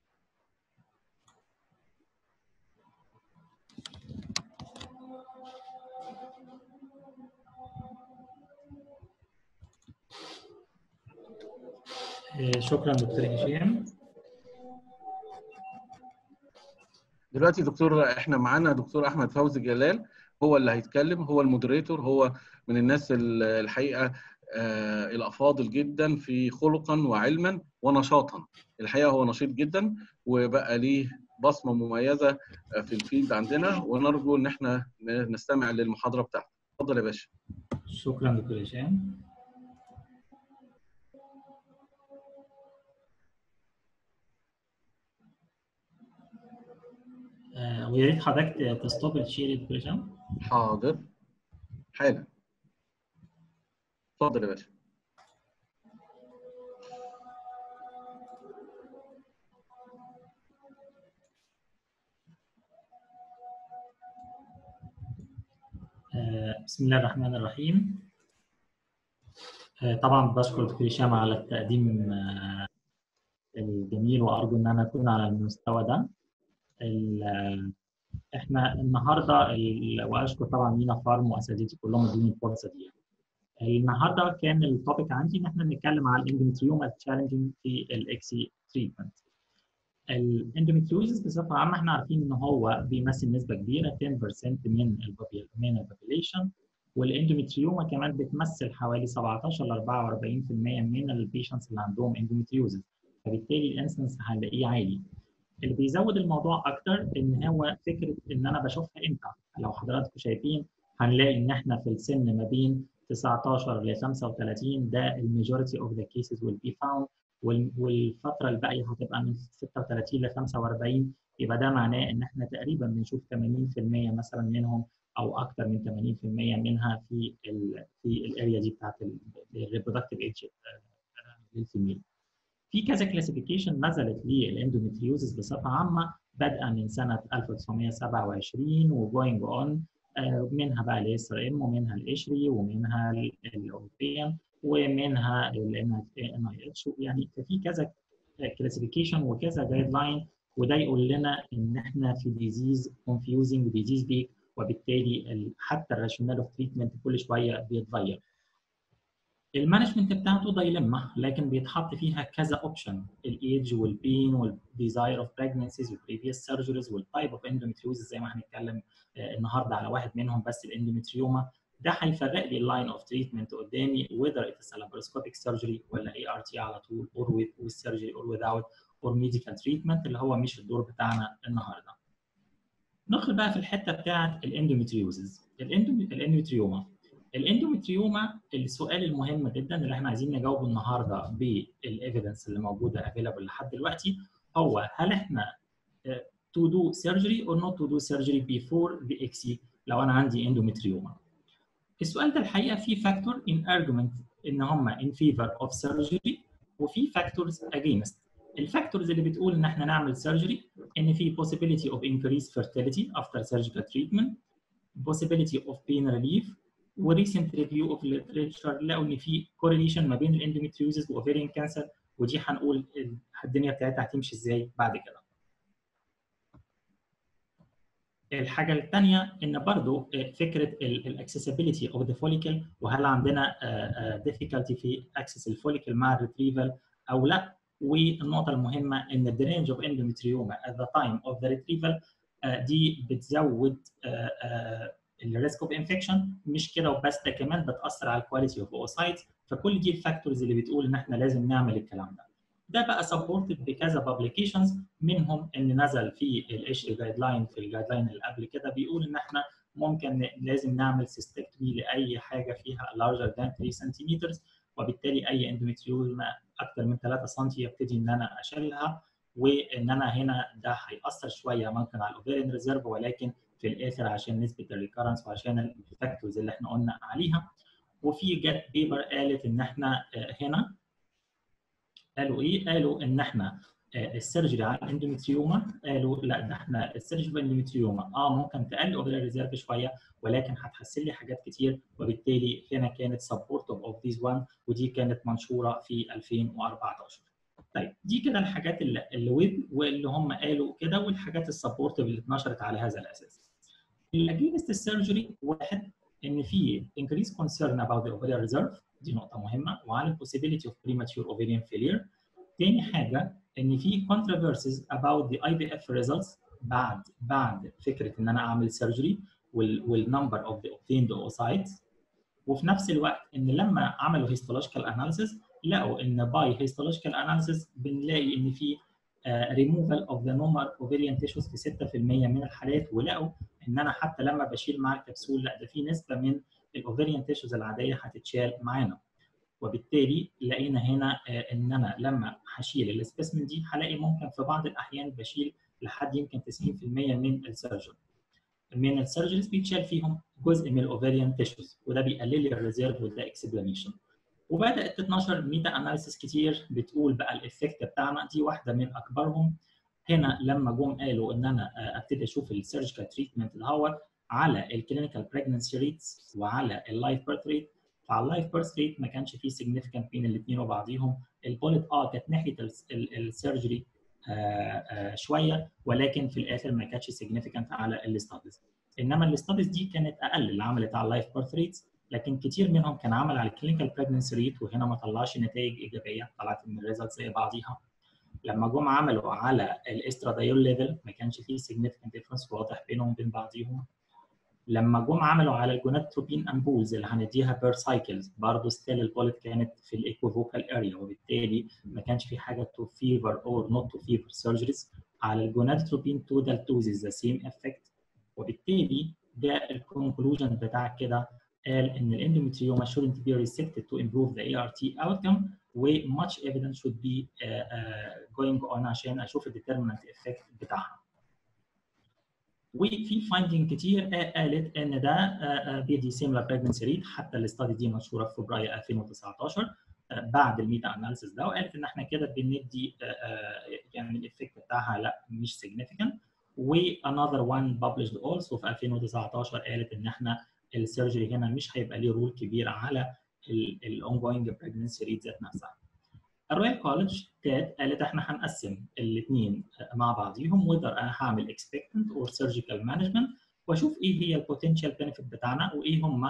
شكرا دكتور هشام دلوقتي دكتور احنا معانا دكتور احمد فوزي جلال هو اللي هيتكلم هو المودريتور هو من الناس الحقيقه آه الافاضل جدا في خلقا وعلما ونشاطا الحقيقه هو نشيط جدا وبقى ليه بصمه مميزه في الفيلد عندنا ونرجو ان احنا نستمع للمحاضره بتاعته اتفضل يا باشا شكرا دكتور هشام آه ويا ريت حضرتك تستوب الشير دكتور هشام حاضر حالا اتفضل يا باشا بسم الله الرحمن الرحيم طبعا بشكر دكتور هشام على التقديم الجميل وارجو ان انا اكون على المستوى ده احنا النهارده واشكر طبعا مينا فارم واساتذتي كلهم ادوني الفرصه دي النهارده كان التوبيك عندي ان احنا نتكلم على الاندوميتريوما تشالنجنج في الاكسي تريتمنت الاندوميتريوزس بصفه عامه احنا عارفين ان هو بيمثل نسبه كبيره 10% من من البوبيليشن والاندوميتريوما كمان بتمثل حوالي 17 ل 44% من البيشنتس اللي عندهم اندوميتريوزس فبالتالي الانسنس هنلاقيه عالي اللي بيزود الموضوع اكتر ان هو فكره ان انا بشوفها امتى لو حضراتكم شايفين هنلاقي ان احنا في السن ما بين 19 ل 35 ده الماجوريتي اوف ذا كيسز ويل بي فاوند والفتره الباقيه هتبقى من 36 ل 45 يبقى ده معناه ان احنا تقريبا بنشوف 80% مثلا منهم او اكثر من 80% منها في ال في الاريا دي بتاعت الريبرودكتيف ايدج للفيميل. في كذا كلاسيفيكيشن نزلت للاندوميتريوزس بصفه عامه بادئه من سنه 1927 وجوينج اون منها بقى الاس ار ام ومنها القشري ومنها الاوروبيان ومنها الان اي اتش يعني في كذا كلاسيفيكيشن وكذا جايد لاين وده يقول لنا ان احنا في ديزيز كونفيوزنج ديزيز بيك وبالتالي حتى الراشونال اوف تريتمنت كل شويه بيتغير. المانجمنت بتاعته دايلما لكن بيتحط فيها كذا اوبشن الايدج والبين والديزاير اوف بريجنسيز والبريفيوس سيرجريز والتايب اوف اندوميتريوزس زي ما هنتكلم النهارده على واحد منهم بس الاندوميتريوما ده هيفرق لي اللاين اوف تريتمنت قدامي whether it's a laparoscopic surgery ولا اي ار تي على طول or with, with surgery or without or medical treatment اللي هو مش الدور بتاعنا النهارده. ندخل بقى في الحته بتاعه الاندوميتريوزز الاندوميتريوما الاندوميتريوما السؤال المهم جدا اللي احنا عايزين نجاوبه النهارده بالايفيدنس اللي موجوده افيلابل لحد دلوقتي هو هل احنا to do surgery or not to do surgery before the XC لو انا عندي اندوميتريوما السؤال ده الحقيقه فيه فاكتور ان ارجيومنت ان هم in favor of surgery وفي فاكتورز against الفاكتورز اللي بتقول ان احنا نعمل سيرجري ان في possibility of increased fertility after surgical treatment possibility of pain relief وريسنت ريفيو اوف literature لقوا ان في كورليشن ما بين الاندوميتريوزز واوفيريان كانسر ودي هنقول الدنيا بتاعتها هتمشي ازاي بعد كده. الحاجه الثانيه ان برضو فكره الاكسسبيليتي اوف ذا فوليكل وهل عندنا difficulty في اكسس الفوليكل مع الريتريفال او لا والنقطه المهمه ان الدرينج اوف اندوميتريوما at the time of the retrieval دي بتزود الريسك اوف انفكشن مش كده وبس ده كمان بتاثر على الكواليتي اوف اوسايتس فكل دي الفاكتورز اللي بتقول ان احنا لازم نعمل الكلام ده ده بقى سبورتد بكذا بابليكيشنز منهم ان نزل في الاتش جايد لاين في الجايد لاين اللي قبل كده بيقول ان احنا ممكن لازم نعمل سيستكتومي لاي حاجه فيها larger than 3 سنتيمتر وبالتالي اي اندوميتريوما اكثر من 3 سم يبتدي ان انا اشيلها وان انا هنا ده هياثر شويه ممكن على الاوفيرين ريزيرف ولكن في الاخر عشان نسبه الريكرنس وعشان الفاكتورز اللي احنا قلنا عليها وفي جت بيبر قالت ان احنا هنا قالوا ايه؟ قالوا ان احنا السيرجري على الاندوميتريوما قالوا لا ده احنا السيرجري بالاندوميتريوما اه ممكن تقلل اوفيرين ريزيرف شويه ولكن هتحسن لي حاجات كتير وبالتالي هنا كانت سبورتيف اوف ذيس وان ودي كانت منشوره في 2014 طيب دي كده الحاجات اللي, اللي ويب واللي هم قالوا كده والحاجات السبورتيف اللي اتنشرت على هذا الاساس. الاجينست السيرجري واحد ان في increased concern about the ovarian reserve دي نقطة مهمة وعلى possibility of premature ovarian failure. تاني حاجة ان في controversies about the IVF results بعد بعد فكرة ان انا اعمل سيرجري والنمبر of the obtained oocytes وفي نفس الوقت ان لما عملوا histological analysis لقوا ان باي هيستولوجيكال اناليسيس بنلاقي ان في ريموفال اوف ذا نورمال اوفيريان تيشوز في 6% من الحالات ولقوا ان انا حتى لما بشيل مع الكبسول لا ده في نسبه من الاوفيريان تيشوز العاديه هتتشال معانا وبالتالي لقينا هنا ان انا لما هشيل السبيسمن دي هلاقي ممكن في بعض الاحيان بشيل لحد يمكن 90% من السيرجن من السيرجريز بيتشال فيهم جزء من الاوفيريان تيشوز وده بيقلل لي الريزيرف وده اكسبلانيشن وبدات تتنشر ميتا اناليسيس كتير بتقول بقى الافكت بتاعنا دي واحده من اكبرهم هنا لما جم قالوا ان انا ابتدي اشوف السيرجيكال تريتمنت اللي على الكلينيكال بريجنسي ريتس وعلى اللايف بيرث ريت فعلى اللايف بيرث ريت ما كانش فيه سيجنفيكانت بين الاثنين وبعضيهم البوليت اه كانت ناحيه السيرجري شويه ولكن في الاخر ما كانتش سيجنفيكانت على الاستاديز انما الاستاديز دي كانت اقل اللي عملت على اللايف بيرث ريتس لكن كتير منهم كان عمل على الكلينيكال بريجنسي ريت وهنا ما طلعش نتائج ايجابيه طلعت ان الريزلت زي بعضيها لما جم عملوا على الاسترادايول ليفل ما كانش فيه significant ديفرنس واضح بينهم وبين بعضيهم لما جم عملوا على الجوناتروبين امبولز اللي هنديها بير سايكلز برضه ستيل البوليت كانت في الايكوفوكال اريا وبالتالي ما كانش في حاجه تو فيفر اور نوت تو فيفر سيرجريز على الجوناتروبين تودال دوزز ذا سيم افكت وبالتالي ده الكونكلوجن بتاع كده قال ان الاندوميتريوما shouldn't be resected to improve the ART outcome و much evidence should be uh, uh, going on عشان اشوف الديترمنت افكت بتاعها. وفي فايندنج كتير قالت ان ده بيدي سيميلر بريجنسي ريت حتى الاستادي دي منشوره في فبراير 2019 بعد الميتا اناليسيس ده وقالت ان احنا كده بندي يعني الافكت بتاعها لا مش significant و another one published also في 2019 قالت ان احنا السيرجري هنا مش هيبقى ليه رول كبير على الاون جوينج بريجنسي ريت ذات نفسها. الرويال كولج كانت قالت احنا هنقسم الاثنين مع بعضيهم وذر انا هعمل اكسبكتنت اور سيرجيكال مانجمنت واشوف ايه هي البوتنشال بنفيت بتاعنا وايه هم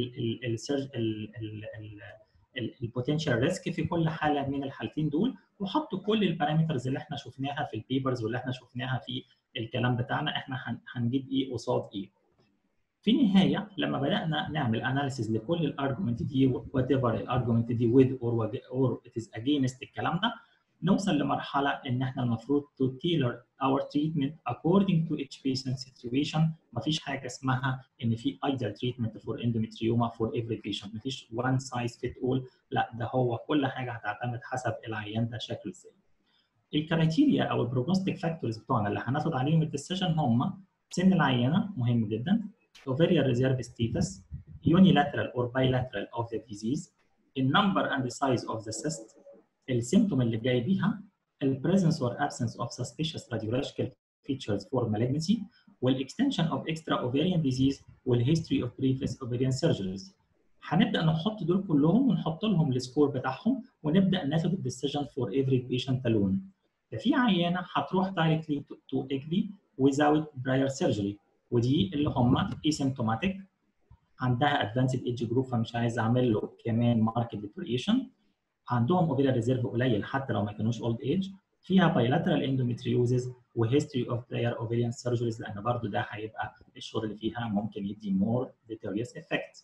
البوتنشال ريسك في كل حاله من الحالتين دول وحطوا كل البارامترز اللي احنا شفناها في البيبرز واللي احنا شفناها في الكلام بتاعنا احنا هنجيب ايه قصاد ايه. في النهايه لما بدانا نعمل اناليسيز لكل الارجيومنت دي وات ايفر الارجيومنت دي with or or it is against الكلام ده نوصل لمرحله ان احنا المفروض to tailor our treatment according to each patient situation مفيش حاجه اسمها ان في either treatment for endometrioma for every patient مفيش one size fit all لا ده هو كل حاجه هتعتمد حسب العيان ده شكله ازاي. الكرايتيريا او البروجنوستيك فاكتورز بتوعنا اللي هناخد عليهم الديسيشن هم سن العيانه مهم جدا ovarian reserve status, unilateral or bilateral of the disease, the number and the size of the cyst, السيمتوم اللي جاي بيها, the presence or absence of suspicious radiological features for malignancy, والextension of extra ovarian disease, والhistory of previous ovarian surgeries. هنبدا نحط دول كلهم ونحط لهم السكور بتاعهم ونبدا ناخد الديسيجن فور every patient alone. ففي عيانه هتروح directly to, to EGD without prior surgery. ودي اللي هم asymptomatic عندها advanced age group فمش عايز اعمل له كمان market deterioration عندهم اوفيريان ريزيرف قليل حتى لو ما كانوش اولد ايج فيها بايلاترال اندوميتريوزز وهيستوري اوف براير اوفيريان سيرجريز لان برضه ده هيبقى الشغل اللي فيها ممكن يدي مور ديتيريوس افكت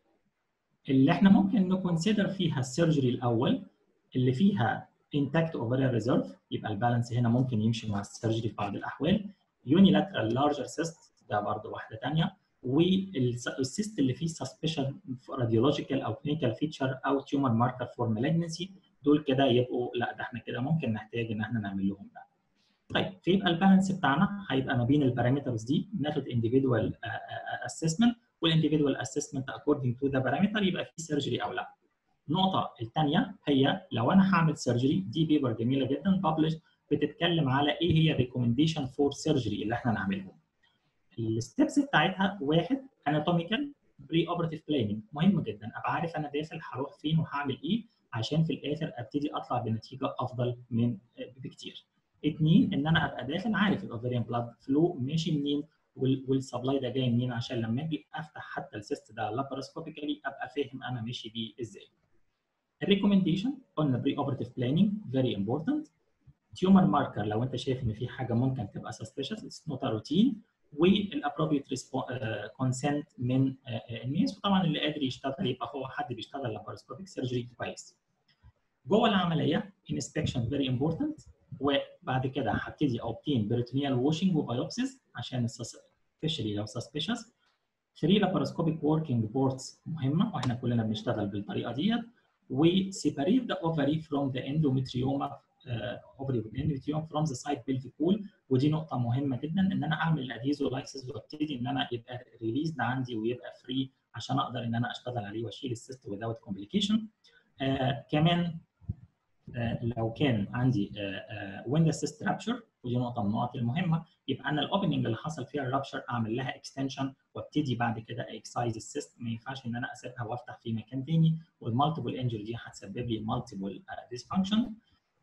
اللي احنا ممكن نكونسيدر فيها السيرجري الاول اللي فيها intact ovarian reserve يبقى البالانس هنا ممكن يمشي مع السيرجري في بعض الاحوال unilateral larger cyst ده برضه واحده ثانيه والسيست اللي فيه suspicion radiological او clinical feature او tumor marker for malignancy دول كده يبقوا لا ده احنا كده ممكن نحتاج ان احنا نعمل لهم ده. طيب فيبقى البالانس بتاعنا هيبقى ما بين البارامترز دي ناخد individual assessment والانديفيدوال اسسمنت according to the parameter يبقى في سيرجري او لا. النقطه الثانيه هي لو انا هعمل سيرجري دي بيبر جميله جدا published بتتكلم على ايه هي ريكومنديشن فور سيرجري اللي احنا نعملهم. الستبس بتاعتها واحد اناتوميكال بري اوبرتيف بلاننج مهم جدا ابقى عارف انا داخل هروح فين وهعمل ايه عشان في الاخر ابتدي اطلع بنتيجه افضل من بكتير. اثنين ان انا ابقى داخل عارف الاوفريان بلاد فلو ماشي منين والسبلاي ده جاي منين عشان لما اجي افتح حتى السيست ده لاباراسكوبيكالي ابقى فاهم انا ماشي بيه ازاي. الريكومنديشن قلنا بري اوبرتيف بلاننج فيري امبورتنت تيومر ماركر لو انت شايف ان في حاجه ممكن تبقى سسبيشس اتس نوت روتين والابروبريت كونسنت من الناس وطبعا اللي قادر يشتغل يبقى هو حد بيشتغل لاباراسكوبيك سيرجري كويس. جوه العمليه انسبكشن فيري امبورتنت وبعد كده هبتدي اوبتين بيريتونيال واشنج وبايوبسيز عشان سبيشالي لو سسبيشس 3 لاباراسكوبيك وركينج بورتس مهمه واحنا كلنا بنشتغل بالطريقه ديت وسيبريت ذا اوفري فروم ذا اندوميتريوما اوفري والاندوميتريوم فروم ذا سايد بيلفيكول ودي نقطه مهمه جدا ان انا اعمل الاديزولايسيس وابتدي ان انا يبقى ريليزد عندي ويبقى فري عشان اقدر ان انا اشتغل عليه واشيل السيست without complication آه كمان آه لو كان عندي وين ذا سيست رابشر ودي نقطه من النقط المهمه يبقى انا الاوبننج اللي حصل فيها الرابشر اعمل لها اكستنشن وابتدي بعد كده اكسايز السيست ما ينفعش ان انا اسيبها وافتح في مكان تاني والمالتيبل انجري دي هتسبب لي مالتيبل ديسفانكشن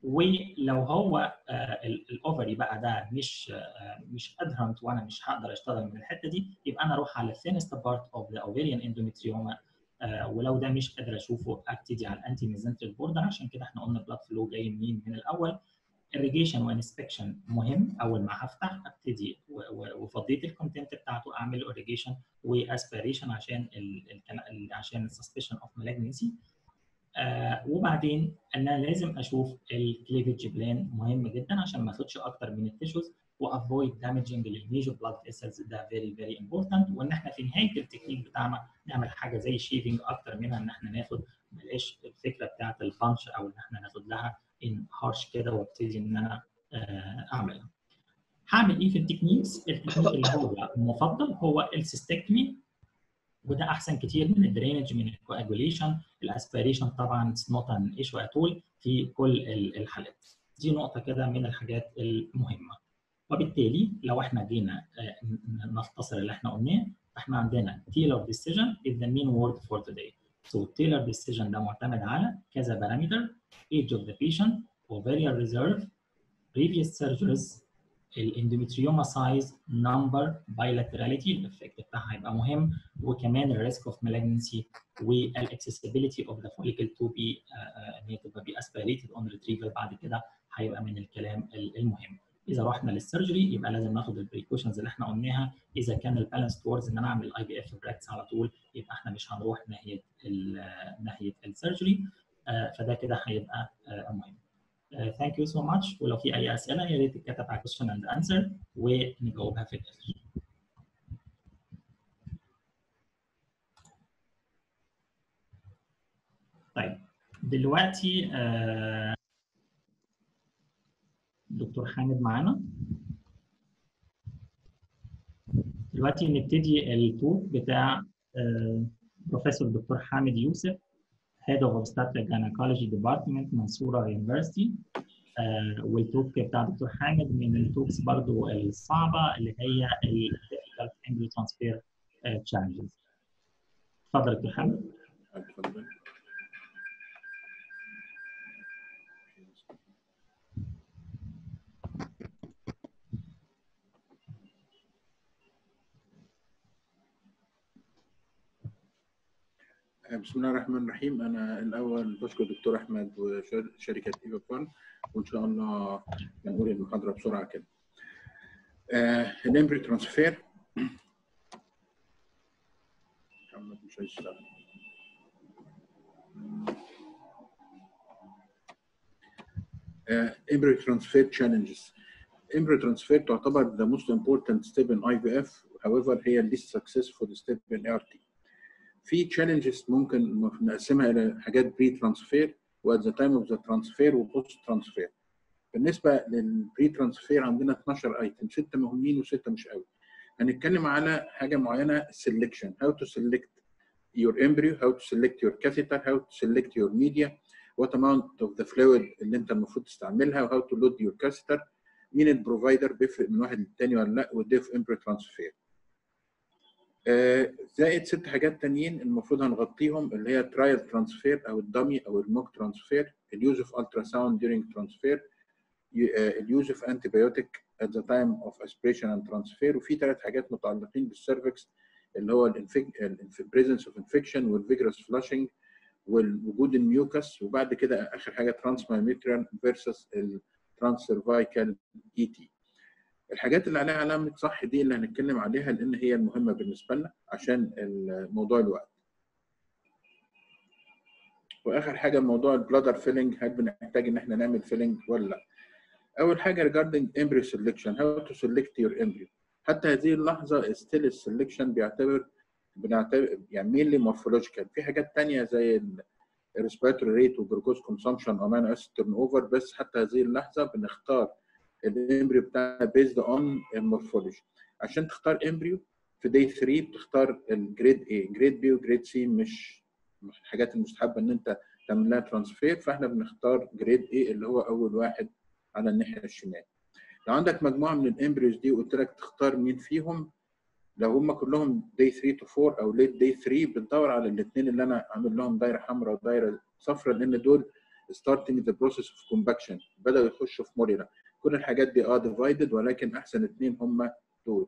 ولو هو الاوفري بقى ده مش مش ادهرنت وانا مش هقدر اشتغل من الحته دي يبقى انا اروح على الثينست بارت اوف ذا اوفيريان اندوميتريوما ولو ده مش قادر اشوفه ابتدي على الانتي ميزنتريك بوردر عشان كده احنا قلنا البلاد فلو جاي منين من الاول irrigation وانسبكشن مهم اول ما هفتح ابتدي وفضيت الكونتنت بتاعته اعمل irrigation واسبيريشن عشان ال عشان السسبشن اوف مالجنسي آه وبعدين انا لازم اشوف الكليفج بلان مهم جدا عشان ما اخدش اكتر من التيشوز وافويد دامجنج للميجر بلاد فيسلز ده فيري فيري امبورتنت وان احنا في نهايه التكنيك بتاعنا نعمل حاجه زي شيفنج اكتر منها ان احنا ناخد بلاش الفكره بتاعت البانش او ان احنا ناخد لها ان هارش كده وابتدي ان انا آه اعملها. هعمل ايه في التكنيكس؟ التكنيك اللي هو المفضل هو السيستكتمي وده احسن كتير من الدرينج من الكواجوليشن الاسبيريشن طبعا اتس نوت ان ايشو اتول في كل الحالات دي نقطه كده من الحاجات المهمه وبالتالي لو احنا جينا نختصر اللي احنا قلناه فاحنا عندنا تيلر ديسيجن is the main word for today so تيلر ديسيجن ده معتمد على كذا بارامتر age of the patient ovarian reserve previous surgeries الاندوميتريوما سايز نمبر بايلاتراليتي الافكت بتاعها هيبقى مهم وكمان الريسك اوف مالجنسي والاكسسبيليتي اوف ذا فوليكل تو بي ان هي تبقى بي اسبيريتد اون ريتريفل بعد كده هيبقى من الكلام المهم اذا رحنا للسيرجري يبقى لازم ناخد البريكوشنز اللي احنا قلناها اذا كان البالانس تورز ان انا اعمل اي بي اف براكتس على طول يبقى احنا مش هنروح ناحيه ناحيه السيرجري فده كده هيبقى مهم ثانك يو سو ماتش ولو في اي اسئله يا ريت تتكتب على question اند انسر ونجاوبها في الاخر. طيب دلوقتي آه دكتور حامد معانا دلوقتي نبتدي التوك بتاع آه بروفيسور دكتور حامد يوسف Head of Obstetric Gynecology Department منصورة University آه والتوك بتاع دكتور حامد من التوكس برضو الصعبة اللي هي ال Difficult Embryo Transfer آه Challenges. اتفضل دكتور حامد. اتفضل. بسم الله الرحمن الرحيم انا الاول بشكر دكتور احمد وشركه ايفا فان وان شاء الله هنقول المحاضره بسرعه كده الامبري ترانسفير محمد مش هيشتغل embryo transfer challenges embryo transfer تعتبر the most important step in IVF however هي least successful step in ART في challenges ممكن نقسمها الى حاجات بري ترانسفير وات ذا تايم اوف ذا ترانسفير وبوست ترانسفير بالنسبه للبري ترانسفير عندنا 12 ايتم سته مهمين وسته مش قوي هنتكلم على حاجه معينه selection how to select your embryo how to select your catheter how to select your media what amount of the fluid اللي انت المفروض تستعملها how to load your catheter مين البروفايدر بيفرق من واحد للتاني ولا لا والديف امبري ترانسفير زائد ست حاجات تانيين المفروض هنغطيهم اللي هي ترايل ترانسفير او الدمي او الموك ترانسفير اليوز اوف الترا ساوند during ترانسفير اليوز اوف انتي بايوتيك at the time of aspiration and transfer وفي ثلاث حاجات متعلقين بالسيرفكس اللي هو البريزنس اوف انفكشن والفيجرس فلاشنج ووجود الميوكس وبعد كده اخر حاجه ترانس مايوميتريال فيرسس الترانس سيرفايكال اي تي الحاجات اللي عليها علامه صح دي اللي هنتكلم عليها لان هي المهمه بالنسبه لنا عشان موضوع الوقت واخر حاجه موضوع البلادر فيلنج هل بنحتاج ان احنا نعمل فيلنج ولا لا اول حاجه regarding embryo selection how to select your embryo حتى هذه اللحظه still السلكشن بيعتبر بنعتبر يعني مينلي مورفولوجيكال في حاجات تانية زي الريسبيراتوري ريت والجلوكوز كونسومشن امينو اسيد تيرن اوفر بس حتى هذه اللحظه بنختار الامبريو بتاعنا بيزد اون المورفولوجي عشان تختار امبريو في داي 3 بتختار الجريد A جريد B وجريد C مش الحاجات المستحبه ان انت تعمل لها ترانسفير فاحنا بنختار جريد A اللي هو اول واحد على الناحيه الشمال لو عندك مجموعه من الامبريوز دي وقلت لك تختار مين فيهم لو هم كلهم داي 3 تو 4 او ليت داي 3 بتدور على الاثنين اللي انا عامل لهم دايره حمراء ودايره صفراء لان دول starting the process of compaction بداوا يخشوا في موريلا كل الحاجات دي اه ديفايدد ولكن احسن اثنين هم دول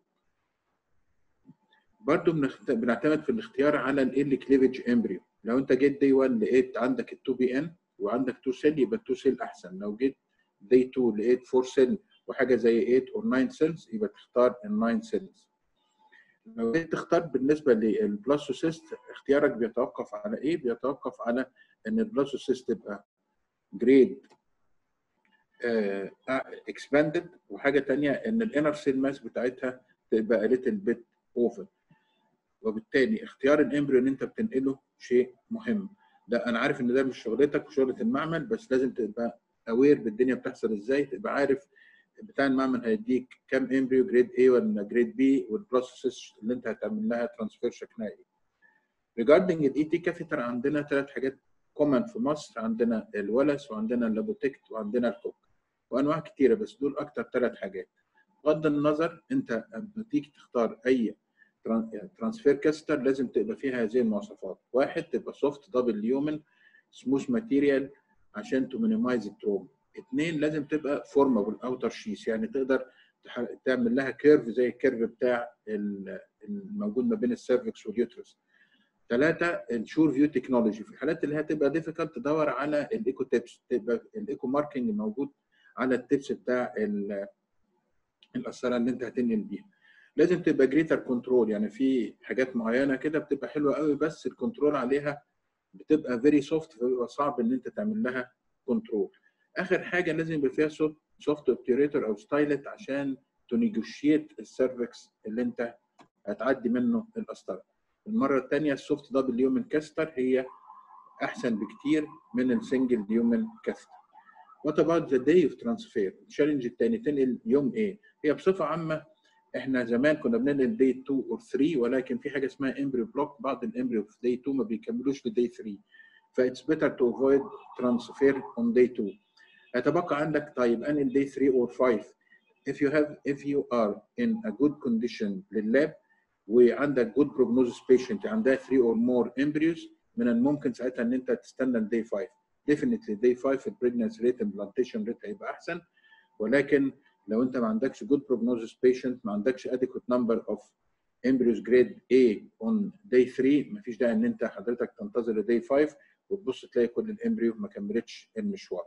برضه بنخت... بنعتمد في الاختيار على الايرلي كليفج امبريو لو انت جيت داي 1 لقيت عندك ال 2 بي ان وعندك 2 سيل يبقى 2 سيل احسن لو جيت داي 2 لقيت 4 سيل وحاجه زي 8 او 9 سيلز يبقى تختار ال 9 سيلز لو جيت تختار بالنسبه للبلاسوسيست اختيارك بيتوقف على ايه؟ بيتوقف على ان البلاسوسيست تبقى جريد اكسباندد وحاجه ثانيه ان الانر سيل ماس بتاعتها تبقى ليتل بيت اوفر وبالتالي اختيار الامبريو اللي انت بتنقله شيء مهم ده انا عارف ان ده مش شغلتك وشغله المعمل بس لازم تبقى اوير بالدنيا بتحصل ازاي تبقى عارف بتاع المعمل هيديك كام امبريو جريد A ولا جريد B والبروسيس اللي انت هتعمل لها ترانسفير شكلها ايه. ريجاردنج الاي تي كاثيتر عندنا ثلاث حاجات كومن في مصر عندنا الولس وعندنا اللابوتكت وعندنا الكوك وانواع كتيره بس دول اكتر ثلاث حاجات. بغض النظر انت لما تيجي تختار اي ترانسفير كاستر لازم تبقى فيها هذه المواصفات واحد تبقى سوفت دبل يومن سموث ماتيريال عشان تو مينيمايز التروما اثنين لازم تبقى فورمابل اوتر شيس يعني تقدر تعمل لها كيرف زي الكيرف بتاع الموجود ما بين السيرفكس واليوترس ثلاثة الشور فيو تكنولوجي في الحالات اللي هتبقى ديفيكالت تدور على الايكو تيبس تبقى الايكو ماركينج موجود على التيبس بتاع القسطره اللي انت هتنقل بيها لازم تبقى جريتر كنترول يعني في حاجات معينه كده بتبقى حلوه قوي بس الكنترول عليها بتبقى فيري سوفت فبيبقى صعب ان انت تعمل لها كنترول اخر حاجه لازم يبقى فيها سوفت اوبتيريتور او ستايلت عشان تنيجوشيت السيرفكس اللي انت هتعدي منه القسطره المره الثانيه السوفت دبل يومن كاستر هي احسن بكتير من السنجل يومن كاستر وات اباوت ذا داي اوف ترانسفير التشالنج الثاني تنقل يوم ايه هي بصفه عامه احنا زمان كنا بننقل داي 2 او 3 ولكن في حاجه اسمها امبريو بلوك بعض الامبريو في داي 2 ما بيكملوش لداي 3 فايتس بيتر تو افويد ترانسفير اون داي 2 هيتبقى عندك طيب انقل داي 3 اور 5 if you have if you are in a good condition لللاب وعندك good prognosis patient عندها 3 or more embryos من الممكن ساعتها ان انت تستنى لداي 5 definitely day 5 البريجنسي ريت implantation ريت هيبقى احسن ولكن لو انت ما عندكش good prognosis patient ما عندكش adequate number of embryos grade A on day 3 مفيش داعي ان انت حضرتك تنتظر لداي 5 وتبص تلاقي كل الامبريو ما كملتش المشوار.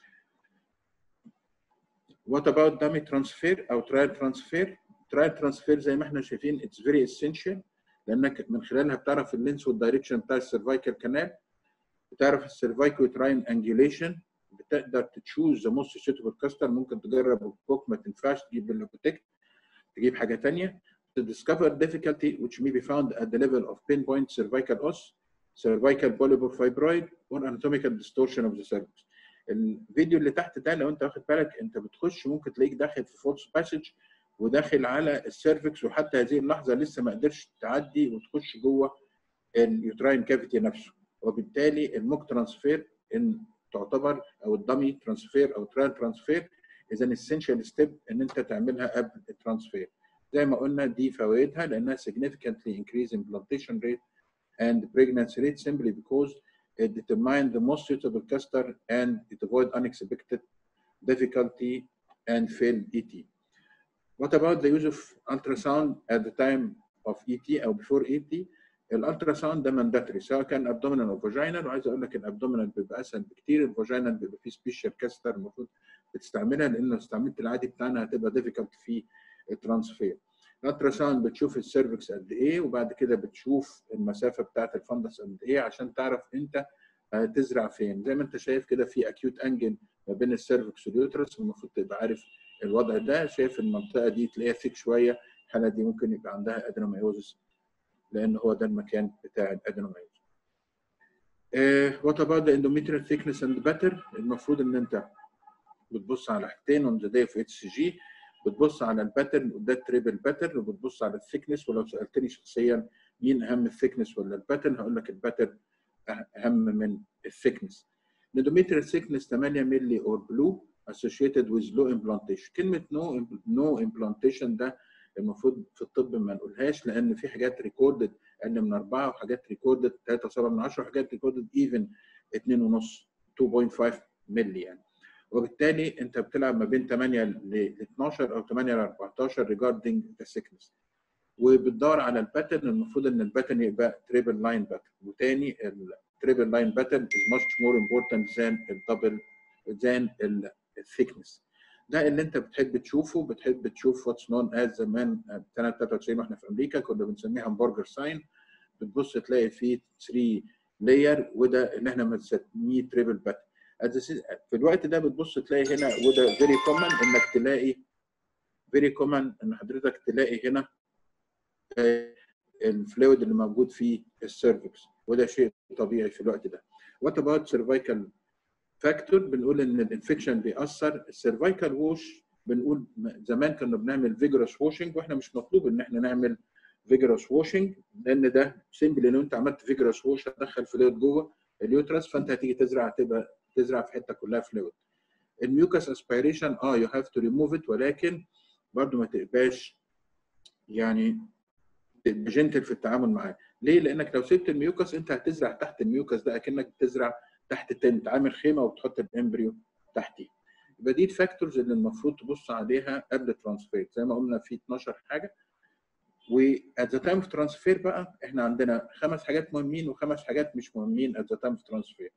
What about dummy transfer او trial transfer؟ trial transfer زي ما احنا شايفين it's very essential لانك من خلالها بتعرف اللينس والدايركشن بتاع السيرفايكال كانال بتعرف السيرفايكوتراين انجيوليشن بتقدر تشوز ذا موست سيتبل كاستر ممكن تجرب الكوك ما تنفعش تجيب اللوبوتيك تجيب حاجه ثانيه to discover difficulty which may be found at the level of pinpoint cervical os, cervical polyp fibroid, or anatomical distortion of the cervix. الفيديو اللي تحت ده لو انت واخد بالك انت بتخش ممكن تلاقيك داخل في فولس باسج وداخل على السيرفكس وحتى هذه اللحظه لسه ما قدرش تعدي وتخش جوه اليوتراين كافيتي نفسه وبالتالي الموك ترانسفير ان تعتبر او الدمي ترانسفير او ترايل ترانسفير اذا اسينشال ستيب ان انت تعملها قبل الترانسفير زي ما قلنا دي فوائدها لانها significantly increase implantation rate and pregnancy rate simply because it determine the most suitable cluster and it avoid unexpected difficulty and failed ET. What about the use of ultrasound at the time of ET or before ET? الالتراساوند ده مانداتري سواء كان ابدومينال او فاجينال وعايز اقول لك الابدومينال بيبقى اسهل بكتير الفاجينال بيبقى فيه سبيشال كاستر المفروض بتستعملها لان لو استعملت العادي بتاعنا هتبقى ديفيكالت في الترانسفير الالتراساوند بتشوف السيرفكس قد ايه وبعد كده بتشوف المسافه بتاعت الفندس قد ايه عشان تعرف انت تزرع فين زي ما انت شايف كده في اكيوت انجن ما بين السيرفكس واليوترس المفروض تبقى عارف الوضع ده شايف المنطقه دي تلاقيها ثيك شويه الحاله دي ممكن يبقى عندها ادينومايوزس لان هو ده المكان بتاع الادينومايوزس وات اباوت ذا endometrial thickness and pattern المفروض ان انت بتبص على حاجتين اون ذا داي اوف اتش جي بتبص على الباترن وده التريبل باترن وبتبص على الثيكنس ولو سالتني شخصيا مين اهم الثيكنس ولا الباترن هقول لك الباترن اهم من الثيكنس endometrial thickness 8 مللي اور بلو associated with low implantation كلمه no no implantation ده المفروض في الطب ما نقولهاش لان في حاجات ريكوردد اقل من اربعه وحاجات ريكوردد 3.7 من 10 وحاجات ريكوردد ايفن 2.5 2.5 مللي يعني وبالتالي انت بتلعب ما بين 8 ل 12 او 8 ل 14 ريجاردنج ذا سيكنس وبتدور على الباترن المفروض ان الباترن يبقى تريبل لاين باترن وتاني التريبل لاين باترن is much more important than الدبل than الثيكنس ده اللي انت بتحب تشوفه بتحب تشوف واتس نون از زمان سنه 93 واحنا في امريكا كنا بنسميها همبرجر ساين بتبص تلاقي فيه 3 لاير وده اللي احنا بنسميه تريبل باترن في الوقت ده بتبص تلاقي هنا وده فيري كومن انك تلاقي فيري كومن ان حضرتك تلاقي هنا الفلويد اللي موجود في السيرفكس وده شيء طبيعي في الوقت ده. وات اباوت سيرفايكال فاكتور بنقول ان الانفكشن بيأثر السيرفايكال ووش بنقول زمان كنا بنعمل فيجرس واشنج واحنا مش مطلوب ان احنا نعمل فيجرس واشنج لان ده سيمبل لو انت عملت فيجرس ووش هتدخل فلويد جوه اليوترس فانت هتيجي تزرع هتبقى تزرع في حته كلها فلويد الميوكس اسبيريشن اه يو هاف تو ريموف ات ولكن برضو ما تبقاش يعني جنتل في التعامل معاه ليه لانك لو سبت الميوكس انت هتزرع تحت الميوكس ده اكنك بتزرع تحت تنت عامل خيمه وبتحط الامبريو تحتيه يبقى دي الفاكتورز اللي المفروض تبص عليها قبل الترانسفير زي ما قلنا في 12 حاجه و at the time of transfer بقى احنا عندنا خمس حاجات مهمين وخمس حاجات مش مهمين at the time of transfer.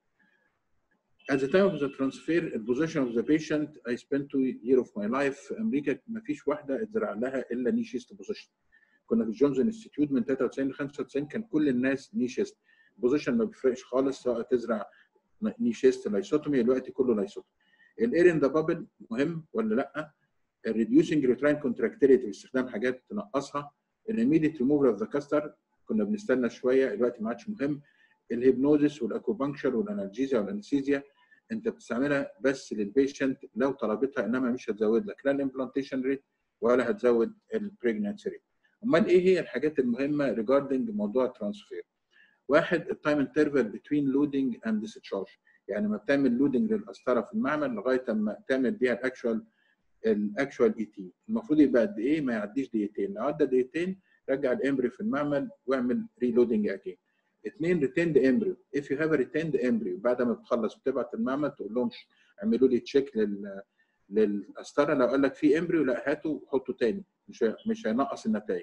At the time of the transfer, the position of the patient, I spent two years of my life في امريكا ما فيش واحده اتزرع لها الا نيشيست بوزيشن. كنا في جونز انستيتيوت من 93 ل 95 كان كل الناس نيشيست. بوزيشن ما بيفرقش خالص سواء تزرع نيشيست لايسوتومي دلوقتي كله لايسوتومي. الاير ان ذا بابل مهم ولا لا؟ الريديوسنج ريتراين كونتراكتيليتي باستخدام حاجات تنقصها الاميديت ريموفال اوف ذا كاستر كنا بنستنى شويه دلوقتي ما عادش مهم الهيبنوزس والاكوبانكشر والانالجيزيا والانستيزيا انت بتستعملها بس للبيشنت لو طلبتها انما مش هتزود لك لا الامبلانتيشن ريت ولا هتزود البريجنانسي ريت امال ايه هي الحاجات المهمه ريجاردنج موضوع الترانسفير واحد التايم انترفال بتوين لودنج اند ديسشارج يعني ما بتعمل لودنج للقسطره في المعمل لغايه اما تعمل بيها الاكشوال الاكشوال اي تي المفروض يبقى قد ايه ما يعديش دقيقتين لو عدى دقيقتين رجع الامبريو في المعمل واعمل ريلودنج اجين اثنين ريتيند امبريو اف يو هاف ريتيند امبريو بعد ما بتخلص بتبعت المعمل تقول لهم اعملوا لي تشيك لل للقسطره لو قال لك في امبريو لا هاتوا حطوا تاني مش مش هينقص النتائج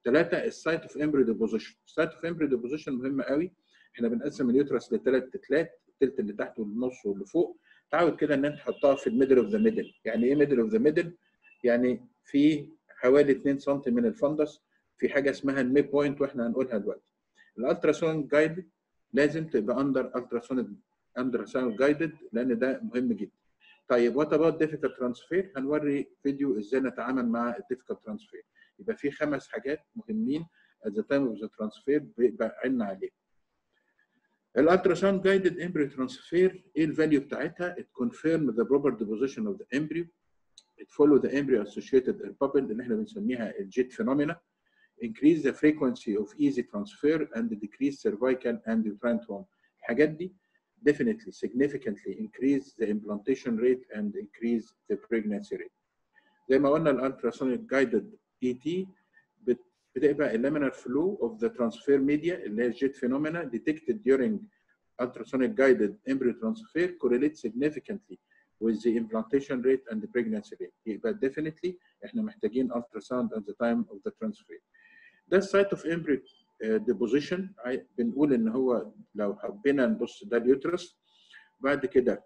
ثلاثه السايت اوف امبري ديبوزيشن السايت اوف امبري ديبوزيشن مهم قوي احنا بنقسم اليوترس لثلاث تلات التلت اللي تحت والنص واللي فوق تعود كده ان انت تحطها في الميدل اوف ذا ميدل يعني ايه ميدل اوف ذا ميدل يعني في حوالي 2 سم من الفندس في حاجه اسمها الميد بوينت واحنا هنقولها دلوقتي الالتراسونيك جايد لازم تبقى اندر التراسونيك اندر ساوند جايدد لان ده مهم جدا طيب وات اباوت ديفيكال ترانسفير هنوري فيديو ازاي نتعامل مع الديفيكال ترانسفير يبقى في خمس حاجات مهمين at the time of the transfer بيبقى عنا عليه الالتراساوند جايدد امبريو ترانسفير ايه الفاليو بتاعتها it confirm the proper deposition of the embryo it follow the embryo associated bubble اللي احنا بنسميها الجيت phenomena increase the frequency of easy transfer and decrease cervical and uterine trauma الحاجات دي definitely significantly increase the implantation rate and increase the pregnancy rate زي ما قلنا الالتراسونيك جايدد اي تي بتبقى اللامينار فلو of the transfer media اللي هي الجيت phenomena detected during ultrasonic guided embryo transfer correlates significantly with the implantation rate and the pregnancy rate يبقى definitely احنا محتاجين ultrasound at the time of the transfer ده السايت اوف embryo deposition بنقول ان هو لو حبينا نبص ده اليوترس بعد كده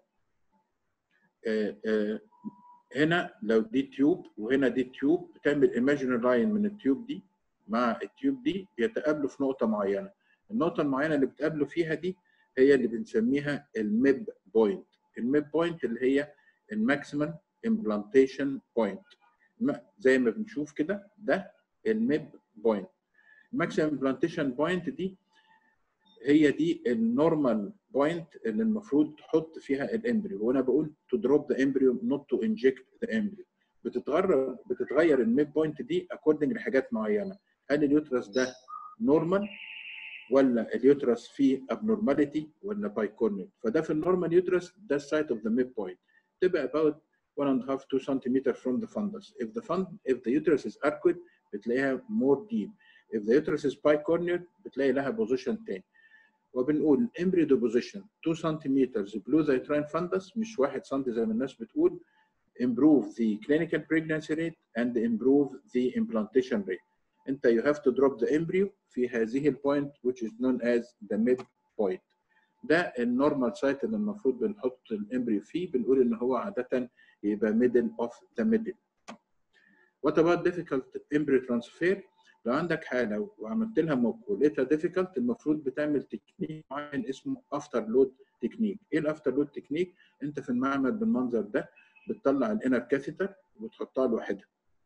هنا لو دي تيوب وهنا دي تيوب بتعمل imaginary لاين من التيوب دي مع التيوب دي بيتقابلوا في نقطه معينه النقطه المعينه اللي بتقابلوا فيها دي هي اللي بنسميها الميب بوينت الميب بوينت اللي هي الماكسيمم امبلانتيشن بوينت زي ما بنشوف كده ده الميب بوينت الماكسيمم امبلانتيشن بوينت دي هي دي النورمال بوينت اللي المفروض تحط فيها الامبريو وانا بقول تو دروب ذا امبريو نوت تو انجكت ذا امبريو بتتغير بتتغير الميد بوينت دي اكوردنج لحاجات معينه هل اليوترس ده نورمال ولا اليوترس فيه ابنورماليتي ولا بايكورنيك فده في النورمال يوترس ده السايت اوف ذا ميد بوينت تبقى about 1 and a half 2 cm from the fundus if the fund if the uterus is arcuate بتلاقيها more deep if the uterus is bicornuate بتلاقي لها position تاني وبنقول embryo deposition 2 cm below the uterine fundus مش 1 سم زي ما الناس بتقول improve the clinical pregnancy rate and improve the implantation rate انت you have to drop the embryo في هذه البوينت which is known as the mid point ده النورمال سايت اللي المفروض بنحط الامبريو فيه بنقول ان هو عاده يبقى middle of the middle What about difficult embryo transfer؟ لو عندك حاله وعملت لها موك ولقيتها difficult المفروض بتعمل تكنيك معين اسمه افتر لود تكنيك. ايه الافتر لود تكنيك؟ انت في المعمل بالمنظر ده بتطلع الانر كاثيتر وتحطها لوحدها.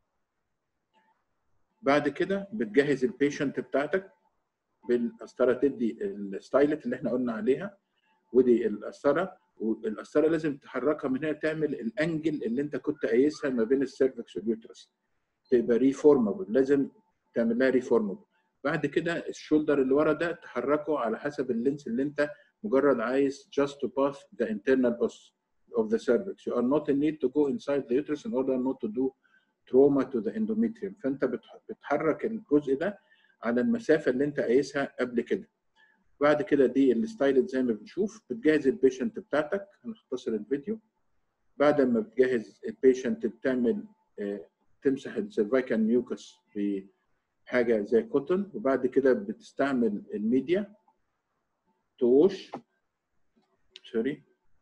بعد كده بتجهز البيشنت بتاعتك بالقسطره تدي الستايلت اللي احنا قلنا عليها ودي القسطره والقسطره لازم تحركها من هنا تعمل الانجل اللي انت كنت قايسها ما بين السيرفكس واليوترس تبقى ريفورمابل لازم تعمل لها ريفورمابل بعد كده الشولدر اللي ورا ده تحركه على حسب اللينس اللي انت مجرد عايز just to pass the internal os of the cervix you are not in need to go inside the uterus in order not to do trauma to the endometrium فانت بتحرك الجزء ده على المسافه اللي انت قايسها قبل كده بعد كده دي الستايلت زي ما بنشوف بتجهز البيشنت بتاعتك هنختصر الفيديو بعد ما بتجهز البيشنت بتعمل تمسح السيرفايكال ميوكس بحاجه زي كوتون وبعد كده بتستعمل الميديا توش سوري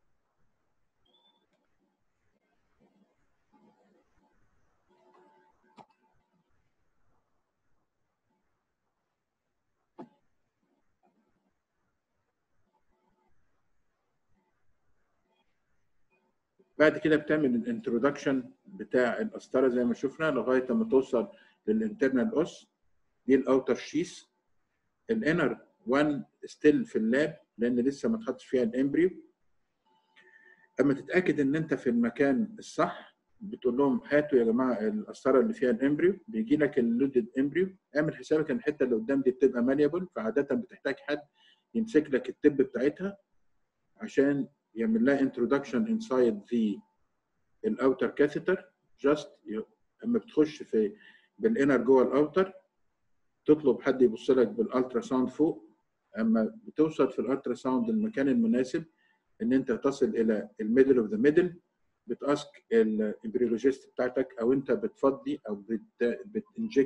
بعد كده بتعمل الانترودكشن بتاع القسطره زي ما شفنا لغايه ما توصل للانترنال اوس دي الاوتر شيس الانر 1 ستيل في اللاب لان لسه ما اتحطش فيها الامبريو اما تتاكد ان انت في المكان الصح بتقول لهم هاتوا يا جماعه القسطره اللي فيها الامبريو بيجي لك اللودد امبريو اعمل حسابك ان الحته اللي قدام دي بتبقى ماليبل فعاده بتحتاج حد يمسك لك التب بتاعتها عشان يعمل لها introduction inside the الاوتر كاثيتر جاست اما بتخش في بالانر جوه الاوتر تطلب حد يبص لك بالالترا ساوند فوق اما بتوصل في الالترا ساوند المكان المناسب ان انت تصل الى الميدل اوف ذا ميدل بتاسك الامبريولوجيست بتاعتك او انت بتفضي او بت بتنجكت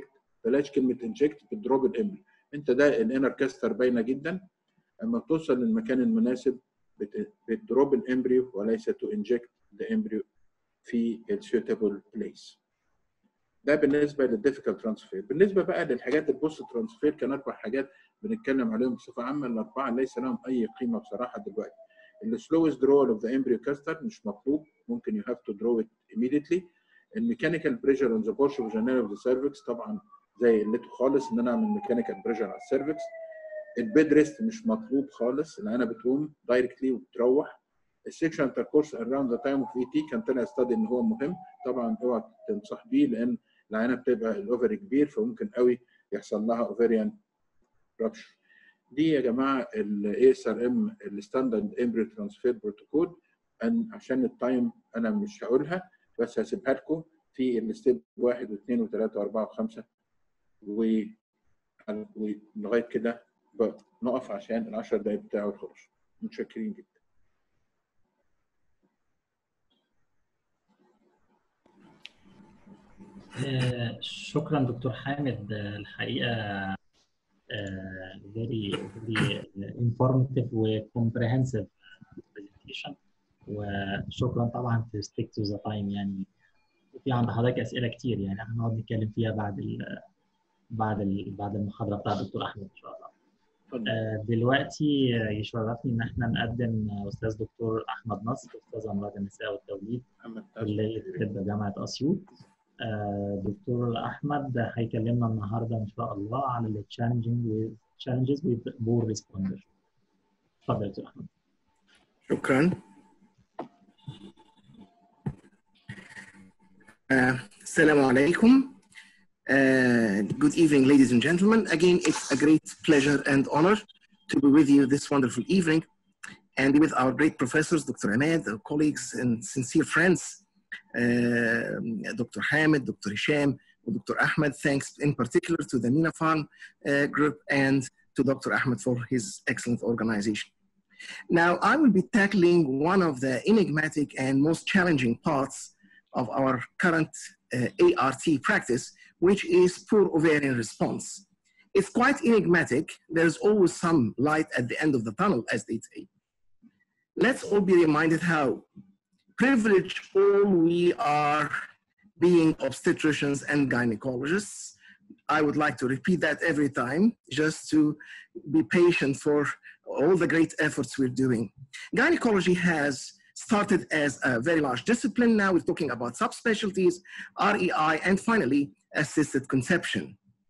بلاش كلمه انجكت بتدروب الامبريو انت ده الانر كاستر باينه جدا اما بتوصل للمكان المناسب بتدروب الامبريو وليس تو انجكت ذا امبريو في السيوتابل بليس ده بالنسبه للديفيكالت ترانسفير بالنسبه بقى للحاجات البوست ترانسفير كان اربع حاجات بنتكلم عليهم بصفه عامه الاربعه ليس لهم اي قيمه بصراحه دلوقتي السلوست درول اوف ذا امبريو كاستر مش مطلوب ممكن يو هاف تو درو ات immediately الميكانيكال بريشر اون ذا بورش فاجينال اوف ذا سيرفكس طبعا زي قلته خالص ان انا اعمل ميكانيكال بريشر على السيرفكس البيد ريست مش مطلوب خالص العينه بتقوم دايركتلي وبتروح السكشن انتركورس اراوند ذا تايم اوف اي تي كان طلع استادي ان هو مهم طبعا اوعى تنصح بيه لان العينه بتبقى الاوفري كبير فممكن قوي يحصل لها اوفريان رابشر دي يا جماعه الاي اس ار ام الستاندرد امبريو ترانسفير بروتوكول عشان التايم انا مش هقولها بس هسيبها لكم في الستيب واحد واثنين وثلاثه واربعه وخمسه و ولغايه كده نقف عشان العشر دقايق بتاعه يخلص متشكرين جدا آه، شكرا دكتور حامد آه، الحقيقه آه، very very informative و comprehensive presentation وشكرا طبعا to stick to the time يعني وفي عند حضرتك اسئله كتير يعني هنقعد نتكلم فيها بعد ال بعد ال بعد المحاضره بتاع الدكتور احمد ان شاء الله. آه، دلوقتي يشرفني ان احنا نقدم استاذ دكتور احمد نصر استاذ امراض النساء والتوليد كليه طب جامعه اسيوط. آه، دكتور احمد هيكلمنا النهارده ان شاء الله على ال challenging with challenges with poor responder. اتفضل يا دكتور احمد. شكرا. Uh, السلام عليكم. Uh, good evening, ladies and gentlemen. Again, it's a great pleasure and honor to be with you this wonderful evening and with our great professors, Dr. Ahmed, our colleagues and sincere friends, uh, Dr. Hamid, Dr. Hisham, and Dr. Ahmed. Thanks in particular to the Nina Farm uh, group and to Dr. Ahmed for his excellent organization. Now, I will be tackling one of the enigmatic and most challenging parts of our current uh, ART practice, which is poor ovarian response. It's quite enigmatic. There's always some light at the end of the tunnel, as they say. Let's all be reminded how privileged all we are being obstetricians and gynecologists. I would like to repeat that every time, just to be patient for all the great efforts we're doing. Gynecology has started as a very large discipline. Now we're talking about subspecialties, REI, and finally, assisted conception.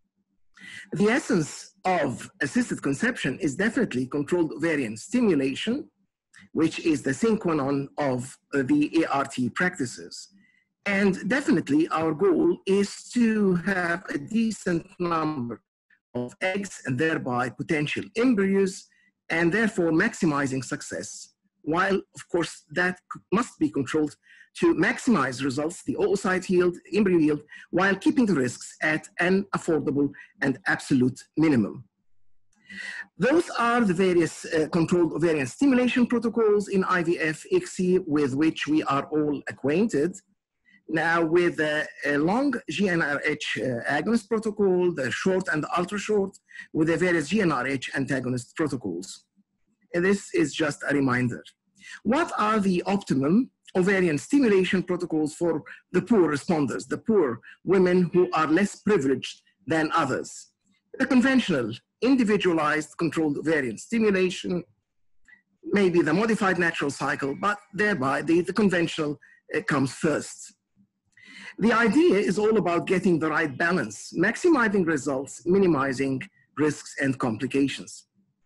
The essence of assisted conception is definitely controlled ovarian stimulation, which is the sine qua non of the ART practices. And definitely our goal is to have a decent number of eggs and thereby potential embryos and therefore maximizing success while of course that must be controlled to maximize results, the oocyte yield, embryo yield, while keeping the risks at an affordable and absolute minimum. Those are the various uh, controlled ovarian stimulation protocols in IVF, ICSI, with which we are all acquainted. Now, with the uh, long GnRH uh, agonist protocol, the short and ultra short, with the various GnRH antagonist protocols. And this is just a reminder. What are the optimum ovarian stimulation protocols for the poor responders, the poor women who are less privileged than others? The conventional individualized controlled ovarian stimulation, maybe the modified natural cycle, but thereby the, the conventional uh, comes first. The idea is all about getting the right balance, maximizing results, minimizing risks and complications.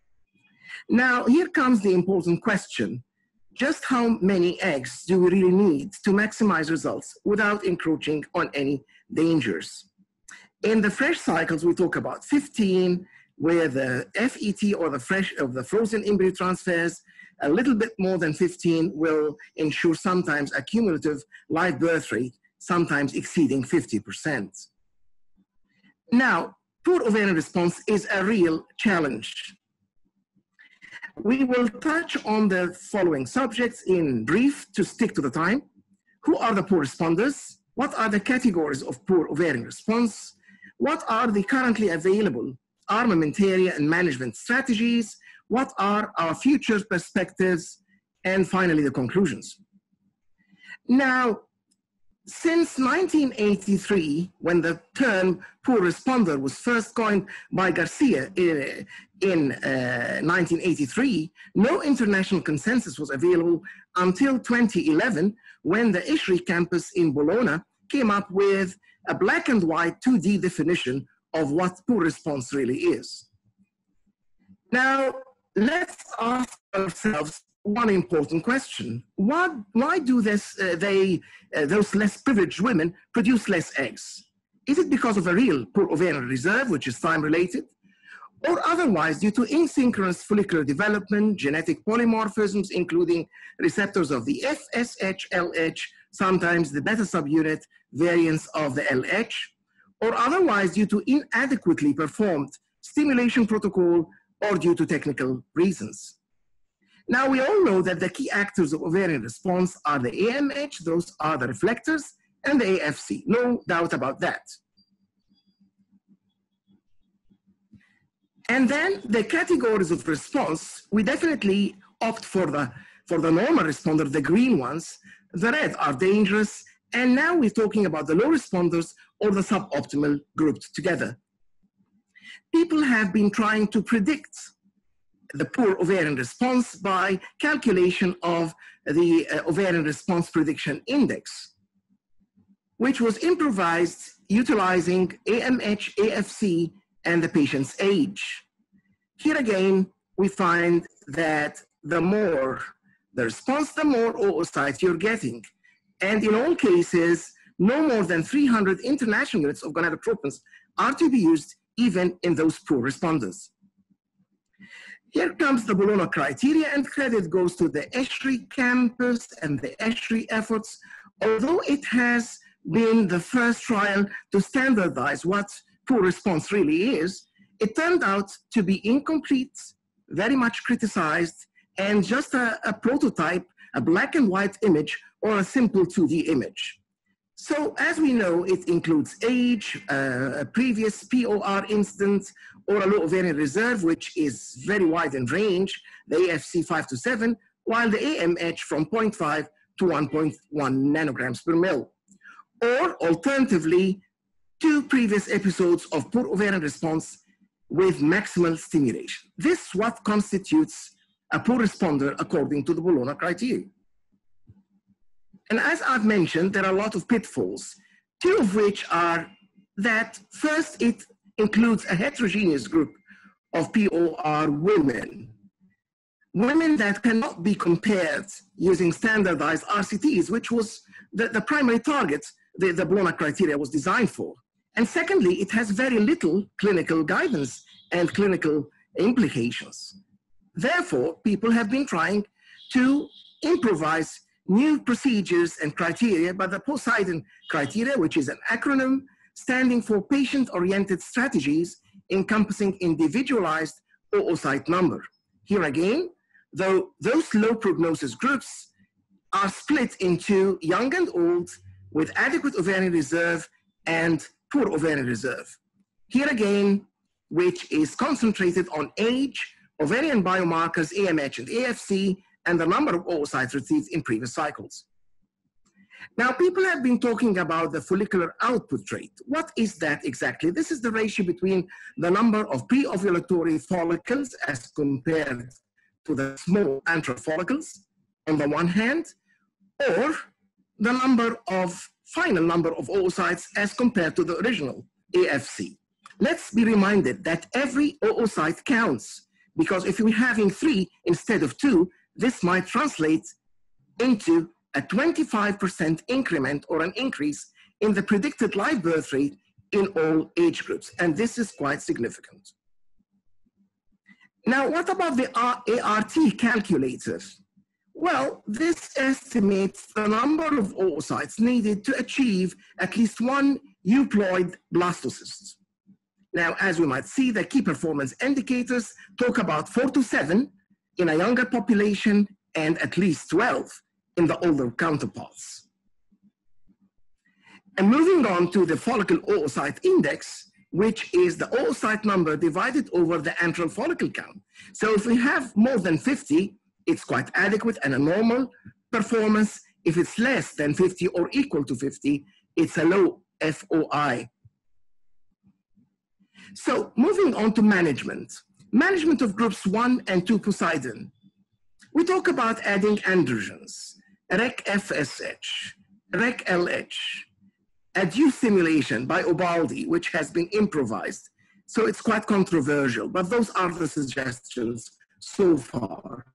Now, here comes the important question. Just how many eggs do we really need to maximize results without encroaching on any dangers? In the fresh cycles, we talk about 15, where the FET or the fresh of the frozen embryo transfers, a little bit more than 15 will ensure sometimes a cumulative live birth rate, sometimes exceeding 50%. Now, poor ovarian response is a real challenge. We will touch on the following subjects in brief to stick to the time. Who are the poor responders? What are the categories of poor ovarian response? what are the currently available armamentarian and management strategies, what are our future perspectives, and finally the conclusions. Now, since 1983, when the term poor responder was first coined by Garcia in, in uh, 1983, no international consensus was available until 2011, when the ISHRI campus in Bologna came up with a black and white 2D definition of what poor response really is. Now, let's ask ourselves one important question. Why, why do this, uh, they, uh, those less privileged women produce less eggs? Is it because of a real poor ovarian reserve, which is time related? Or otherwise due to asynchronous follicular development, genetic polymorphisms, including receptors of the FSH, LH, sometimes the beta subunit variants of the LH, or otherwise due to inadequately performed stimulation protocol or due to technical reasons. Now we all know that the key actors of ovarian response are the AMH, those are the reflectors, and the AFC, no doubt about that. And then the categories of response, we definitely opt for the, for the normal responder, the green ones. The red are dangerous. And now we're talking about the low responders or the suboptimal grouped together. People have been trying to predict the poor ovarian response by calculation of the uh, ovarian response prediction index, which was improvised utilizing AMH, AFC, and the patient's age. Here again, we find that the more the response, the more oocytes you're getting. And in all cases, no more than 300 international units of gonadotropins are to be used even in those poor responders. Here comes the Bologna criteria and credit goes to the ESHRI campus and the ESHRI efforts. Although it has been the first trial to standardize what poor response really is, it turned out to be incomplete, very much criticized, and just a, a prototype, a black and white image or a simple 2D image. So as we know, it includes age, uh, a previous POR instance, or a low ovarian reserve, which is very wide in range, the AFC 5 to 7, while the AMH from 0.5 to 1.1 nanograms per mil. Or alternatively, two previous episodes of poor ovarian response with maximal stimulation. This is what constitutes a poor responder according to the Bologna criteria. And as I've mentioned, there are a lot of pitfalls, two of which are that first, it includes a heterogeneous group of POR women. Women that cannot be compared using standardized RCTs, which was the, the primary target the, the Bologna criteria was designed for. And secondly, it has very little clinical guidance and clinical implications. Therefore, people have been trying to improvise new procedures and criteria, but the Poseidon criteria, which is an acronym standing for patient-oriented strategies encompassing individualized oocyte number. Here again, though those low prognosis groups are split into young and old with adequate ovarian reserve and poor ovarian reserve. Here again, which is concentrated on age, ovarian biomarkers, AMH and AFC, and the number of oocytes received in previous cycles. Now, people have been talking about the follicular output rate. What is that exactly? This is the ratio between the number of pre-ovulatory follicles as compared to the small antral follicles on the one hand, or the number of final number of oocytes as compared to the original AFC. Let's be reminded that every oocyte counts because if we're having three instead of two, this might translate into a 25% increment or an increase in the predicted live birth rate in all age groups. And this is quite significant. Now, what about the ART calculator? Well, this estimates the number of oocytes needed to achieve at least one euploid blastocyst. Now, as we might see, the key performance indicators talk about four to seven in a younger population and at least 12 in the older counterparts. And moving on to the follicle oocyte index, which is the oocyte number divided over the antral follicle count. So if we have more than 50, it's quite adequate and a normal performance. If it's less than 50 or equal to 50, it's a low FOI. So moving on to management. Management of groups one and two Poseidon. We talk about adding androgens, REC-FSH, REC-LH, a due simulation by Ubaldi, which has been improvised. So it's quite controversial, but those are the suggestions so far.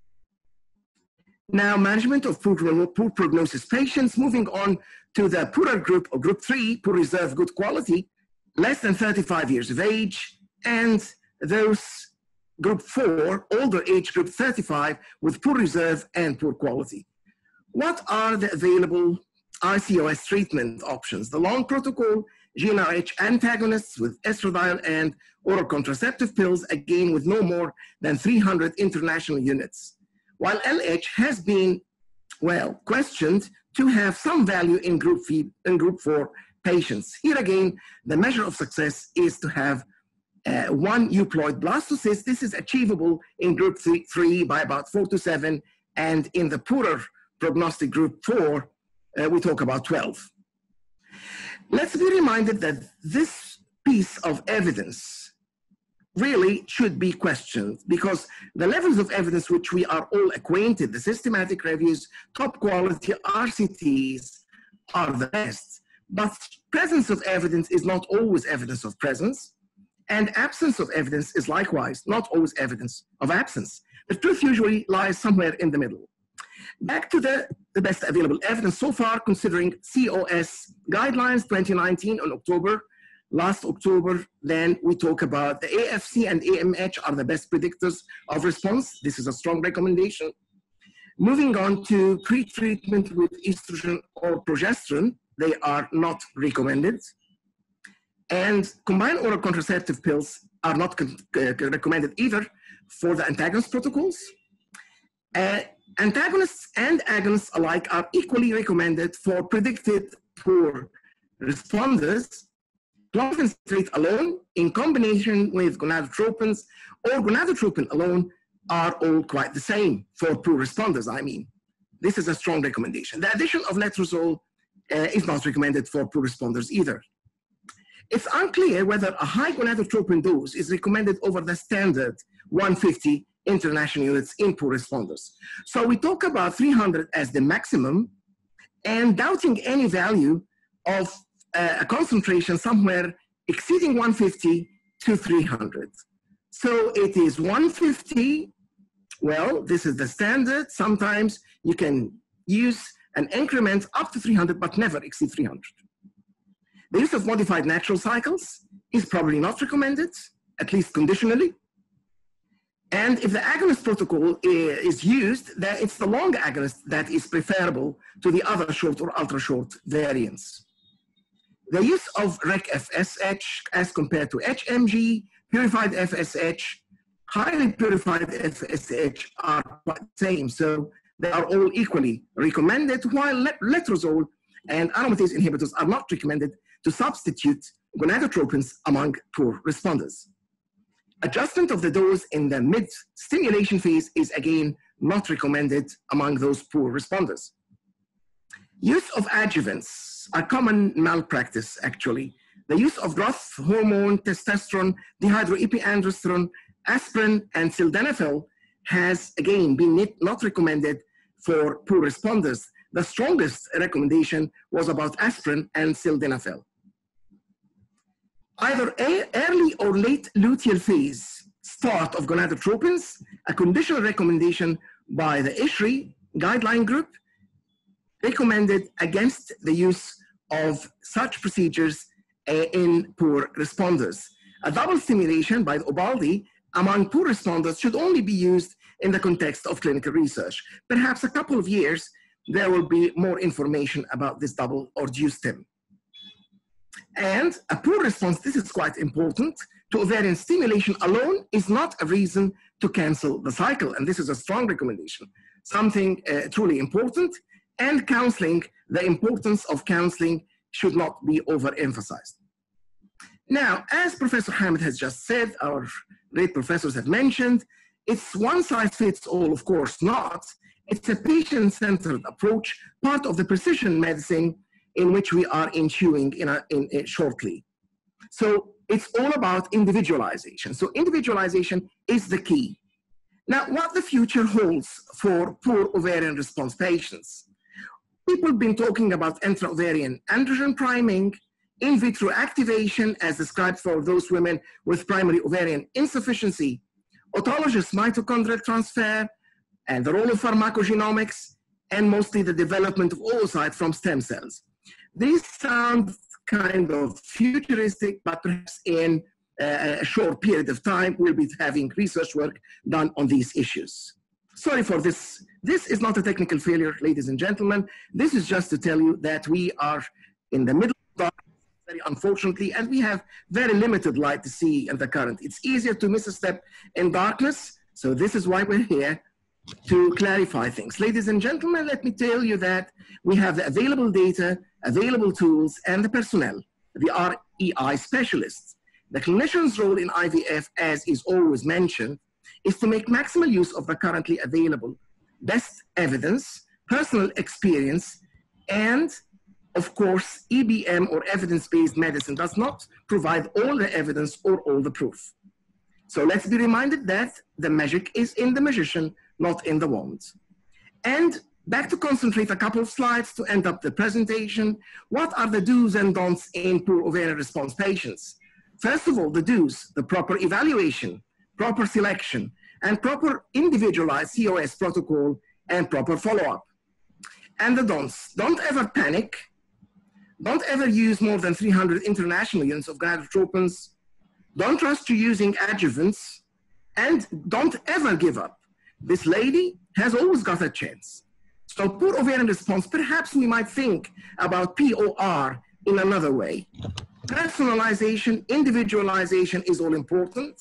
Now, management of poor, poor prognosis patients, moving on to the poorer group or group three, poor reserve good quality, less than 35 years of age, and those group four, older age group 35 with poor reserve and poor quality. What are the available ICOS treatment options? The long protocol, GnRH antagonists with estradiol and oral contraceptive pills, again with no more than 300 international units. While LH has been, well, questioned to have some value in group, fee, in group four patients. Here again, the measure of success is to have uh, one euploid blastocyst. This is achievable in group three, three, by about four to seven, and in the poorer prognostic group four, uh, we talk about 12. Let's be reminded that this piece of evidence really should be questioned because the levels of evidence which we are all acquainted, the systematic reviews, top quality RCTs are the best. But presence of evidence is not always evidence of presence, and absence of evidence is likewise not always evidence of absence. The truth usually lies somewhere in the middle. Back to the, the best available evidence so far, considering COS guidelines 2019 on October, last October, then we talk about the AFC and AMH are the best predictors of response. This is a strong recommendation. Moving on to pre-treatment with estrogen or progesterone, they are not recommended. And combined oral contraceptive pills are not uh, recommended either for the antagonist protocols. Uh, antagonists and agonists alike are equally recommended for predicted poor responders. Clomiphene citrate alone, in combination with gonadotropins or gonadotropin alone, are all quite the same for poor responders, I mean. This is a strong recommendation. The addition of letrozole uh, is not recommended for poor responders either. It's unclear whether a high gonadotropin dose is recommended over the standard 150 international units in poor responders. So we talk about 300 as the maximum and doubting any value of uh, a concentration somewhere exceeding 150 to 300. So it is 150, well, this is the standard. Sometimes you can use an increment up to 300, but never exceed 300. The use of modified natural cycles is probably not recommended, at least conditionally. And if the agonist protocol is used, then it's the long agonist that is preferable to the other short or ultra short variants. The use of REC-FSH as compared to HMG, purified FSH, highly purified FSH are quite the same. So they are all equally recommended, while letrozole and aromatase inhibitors are not recommended to substitute gonadotropins among poor responders. Adjustment of the dose in the mid-stimulation phase is again not recommended among those poor responders. Use of adjuvants, a common malpractice actually. The use of growth hormone, testosterone, dihydroepiandrosterone, aspirin, and sildenafil has again been not recommended for poor responders. The strongest recommendation was about aspirin and sildenafil. Either a early or late luteal phase start of gonadotropins, a conditional recommendation by the ISHRI guideline group recommended against the use of such procedures uh, in poor responders. A double stimulation by the Ubaldi among poor responders should only be used in the context of clinical research. Perhaps a couple of years, there will be more information about this double or dual stim. And a poor response, this is quite important, to ovarian stimulation alone is not a reason to cancel the cycle. And this is a strong recommendation, something uh, truly important. And counseling, the importance of counseling should not be overemphasized. Now, as Professor Hamid has just said, our great professors have mentioned, it's one size fits all, of course not. It's a patient-centered approach, part of the precision medicine in which we are ensuing in, a, in, in shortly. So it's all about individualization. So individualization is the key. Now, what the future holds for poor ovarian response patients. People have been talking about intra-ovarian androgen priming, in vitro activation as described for those women with primary ovarian insufficiency, autologous mitochondrial transfer, and the role of pharmacogenomics, and mostly the development of oocytes from stem cells. These sound kind of futuristic, but perhaps in a short period of time, we'll be having research work done on these issues. Sorry for this. This is not a technical failure, ladies and gentlemen. This is just to tell you that we are in the middle of very unfortunately, and we have very limited light to see in the current. It's easier to miss a step in darkness, so this is why we're here to clarify things. Ladies and gentlemen, let me tell you that we have the available data, available tools, and the personnel, the REI specialists. The clinician's role in IVF, as is always mentioned, is to make maximal use of the currently available best evidence, personal experience, and of course, EBM or evidence-based medicine does not provide all the evidence or all the proof. So let's be reminded that the magic is in the magician, not in the wand. And back to concentrate a couple of slides to end up the presentation. What are the do's and don'ts in poor ovarian response patients? First of all, the do's, the proper evaluation, proper selection, and proper individualized COS protocol and proper follow-up. And the don'ts, don't ever panic. Don't ever use more than 300 international units of gonadotropins. Don't trust to using adjuvants. And don't ever give up. This lady has always got a chance. So poor ovarian response, perhaps we might think about POR in another way. Personalization, individualization is all important.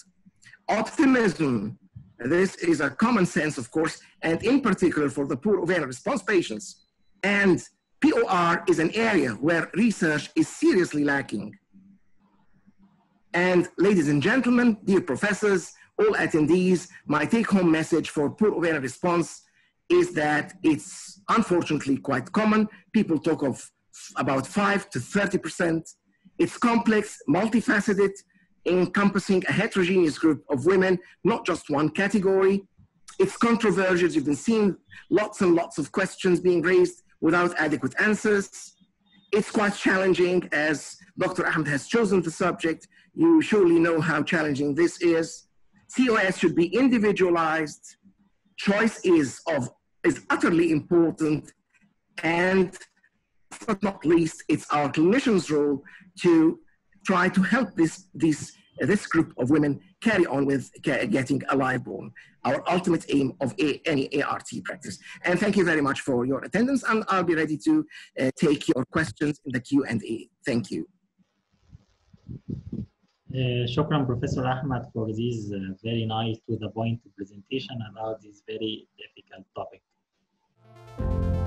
Optimism, this is a common sense, of course, and in particular for the poor ovarian response patients. And POR is an area where research is seriously lacking. And ladies and gentlemen, dear professors, all attendees, my take-home message for poor ovarian response is that it's unfortunately quite common. People talk of about 5 to 30%. It's complex, multifaceted, encompassing a heterogeneous group of women, not just one category. It's controversial. You've been seeing lots and lots of questions being raised without adequate answers. It's quite challenging as Dr. Ahmed has chosen the subject. You surely know how challenging this is. COS should be individualized. Choice is of is utterly important. And but not least, it's our clinicians' role to try to help this, this, this group of women carry on with getting a live born, our ultimate aim of a, any ART practice. And thank you very much for your attendance, and I'll be ready to uh, take your questions in the Q&A. Thank you. Uh, shukran, Professor Ahmad, for this uh, very nice to the point presentation about this very difficult topic.